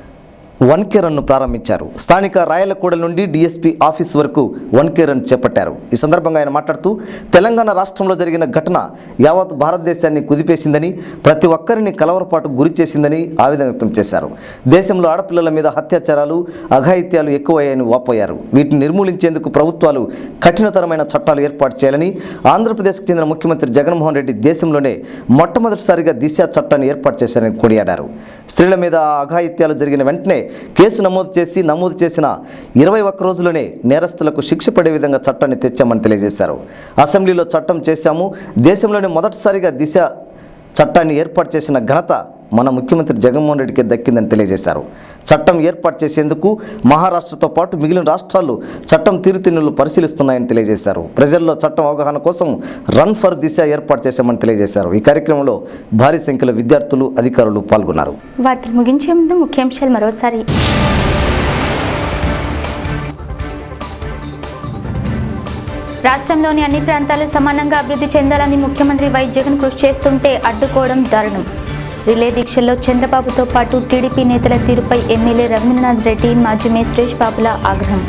వన్ కే రన్ను ప్రారంభించారు స్థానిక రాయలకూడ నుండి డీఎస్పీ ఆఫీస్ వరకు వన్ కే రన్ చేపట్టారు ఈ సందర్భంగా ఆయన మాట్లాడుతూ తెలంగాణ రాష్ట్రంలో జరిగిన ఘటన యావత్ భారతదేశాన్ని కుదిపేసిందని ప్రతి ఒక్కరిని కలవరపాటు గురి చేసిందని ఆవేదన వ్యక్తం చేశారు దేశంలో ఆడపిల్లల మీద అత్యాచారాలు అఘాయిత్యాలు ఎక్కువయ్యాయని వాపోయారు వీటిని నిర్మూలించేందుకు ప్రభుత్వాలు కఠినతరమైన చట్టాలు ఏర్పాటు చేయాలని ఆంధ్రప్రదేశ్కు చెందిన ముఖ్యమంత్రి జగన్మోహన్ రెడ్డి దేశంలోనే మొట్టమొదటిసారిగా దిశ చట్టాన్ని ఏర్పాటు చేశారని కొనియాడారు స్త్రీల మీద అఘాయిత్యాలు జరిగిన వెంటనే కేసు నమోదు చేసి నమోదు చేసిన ఇరవై ఒక్క రోజుల్లోనే నేరస్తులకు శిక్ష పడే విధంగా చట్టాన్ని తెచ్చామని తెలియజేశారు అసెంబ్లీలో చట్టం చేశాము దేశంలోనే మొదటిసారిగా దిశ చట్టాన్ని ఏర్పాటు చేసిన ఘనత మన ముఖ్యమంత్రి జగన్మోహన్ రెడ్డికి దక్కిందని తెలియజేశారు చట్టం ఏర్పాటు చేసేందుకు మహారాష్ట్రతో పాటు మిగిలిన రాష్ట్రాలు చట్టం తీరుతెన్నులు పరిశీలిస్తున్నాయని తెలియజేశారు ప్రజల్లో చట్టం అవగాహన కోసం రన్ ఫర్ దిశ ఏర్పాటు చేశామని తెలియజేశారు ఈ కార్యక్రమంలో భారీ సంఖ్యలో విద్యార్థులు అధికారులు పాల్గొన్నారు వార్తలు ముగించే ముందు ముఖ్యాంశాలు మరోసారి రాష్ట్రంలోని అన్ని ప్రాంతాలు సమానంగా అభివృద్ధి చెందాలని ముఖ్యమంత్రి వై జగన్ కృషి చేస్తుంటే అడ్డుకోవడం దారుణం రిలే దీక్షల్లో చంద్రబాబుతో పాటు టీడీపీ నేతల తీరుపై ఎమ్మెల్యే రవీంద్రనాథ్ రెడ్డి మాజీ మేయర్ సురేష్ బాబుల ఆగ్రహం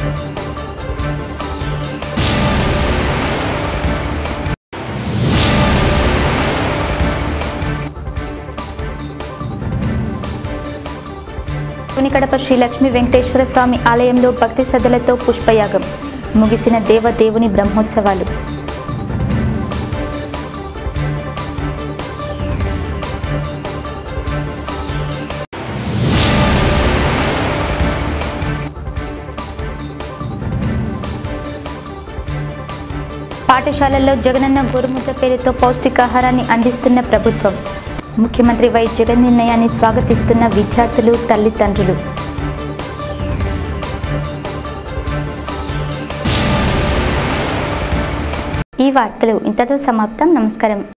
కడప శ్రీ లక్ష్మీ వెంకటేశ్వర స్వామి ఆలయంలో భక్తి శ్రద్ధలతో పుష్పయాగం ముగిసిన దేవదేవుని బ్రహ్మోత్సవాలు పాఠశాలల్లో జగనన్న గోరుముద్ద పేరుతో పౌష్టికాహారాన్ని అందిస్తున్న ప్రభుత్వం ముఖ్యమంత్రి వై జగన్ నిర్ణయాన్ని స్వాగతిస్తున్న విద్యార్థులు తల్లిదండ్రులు ఈ వార్తలు ఇంతతో సమాప్తం నమస్కారం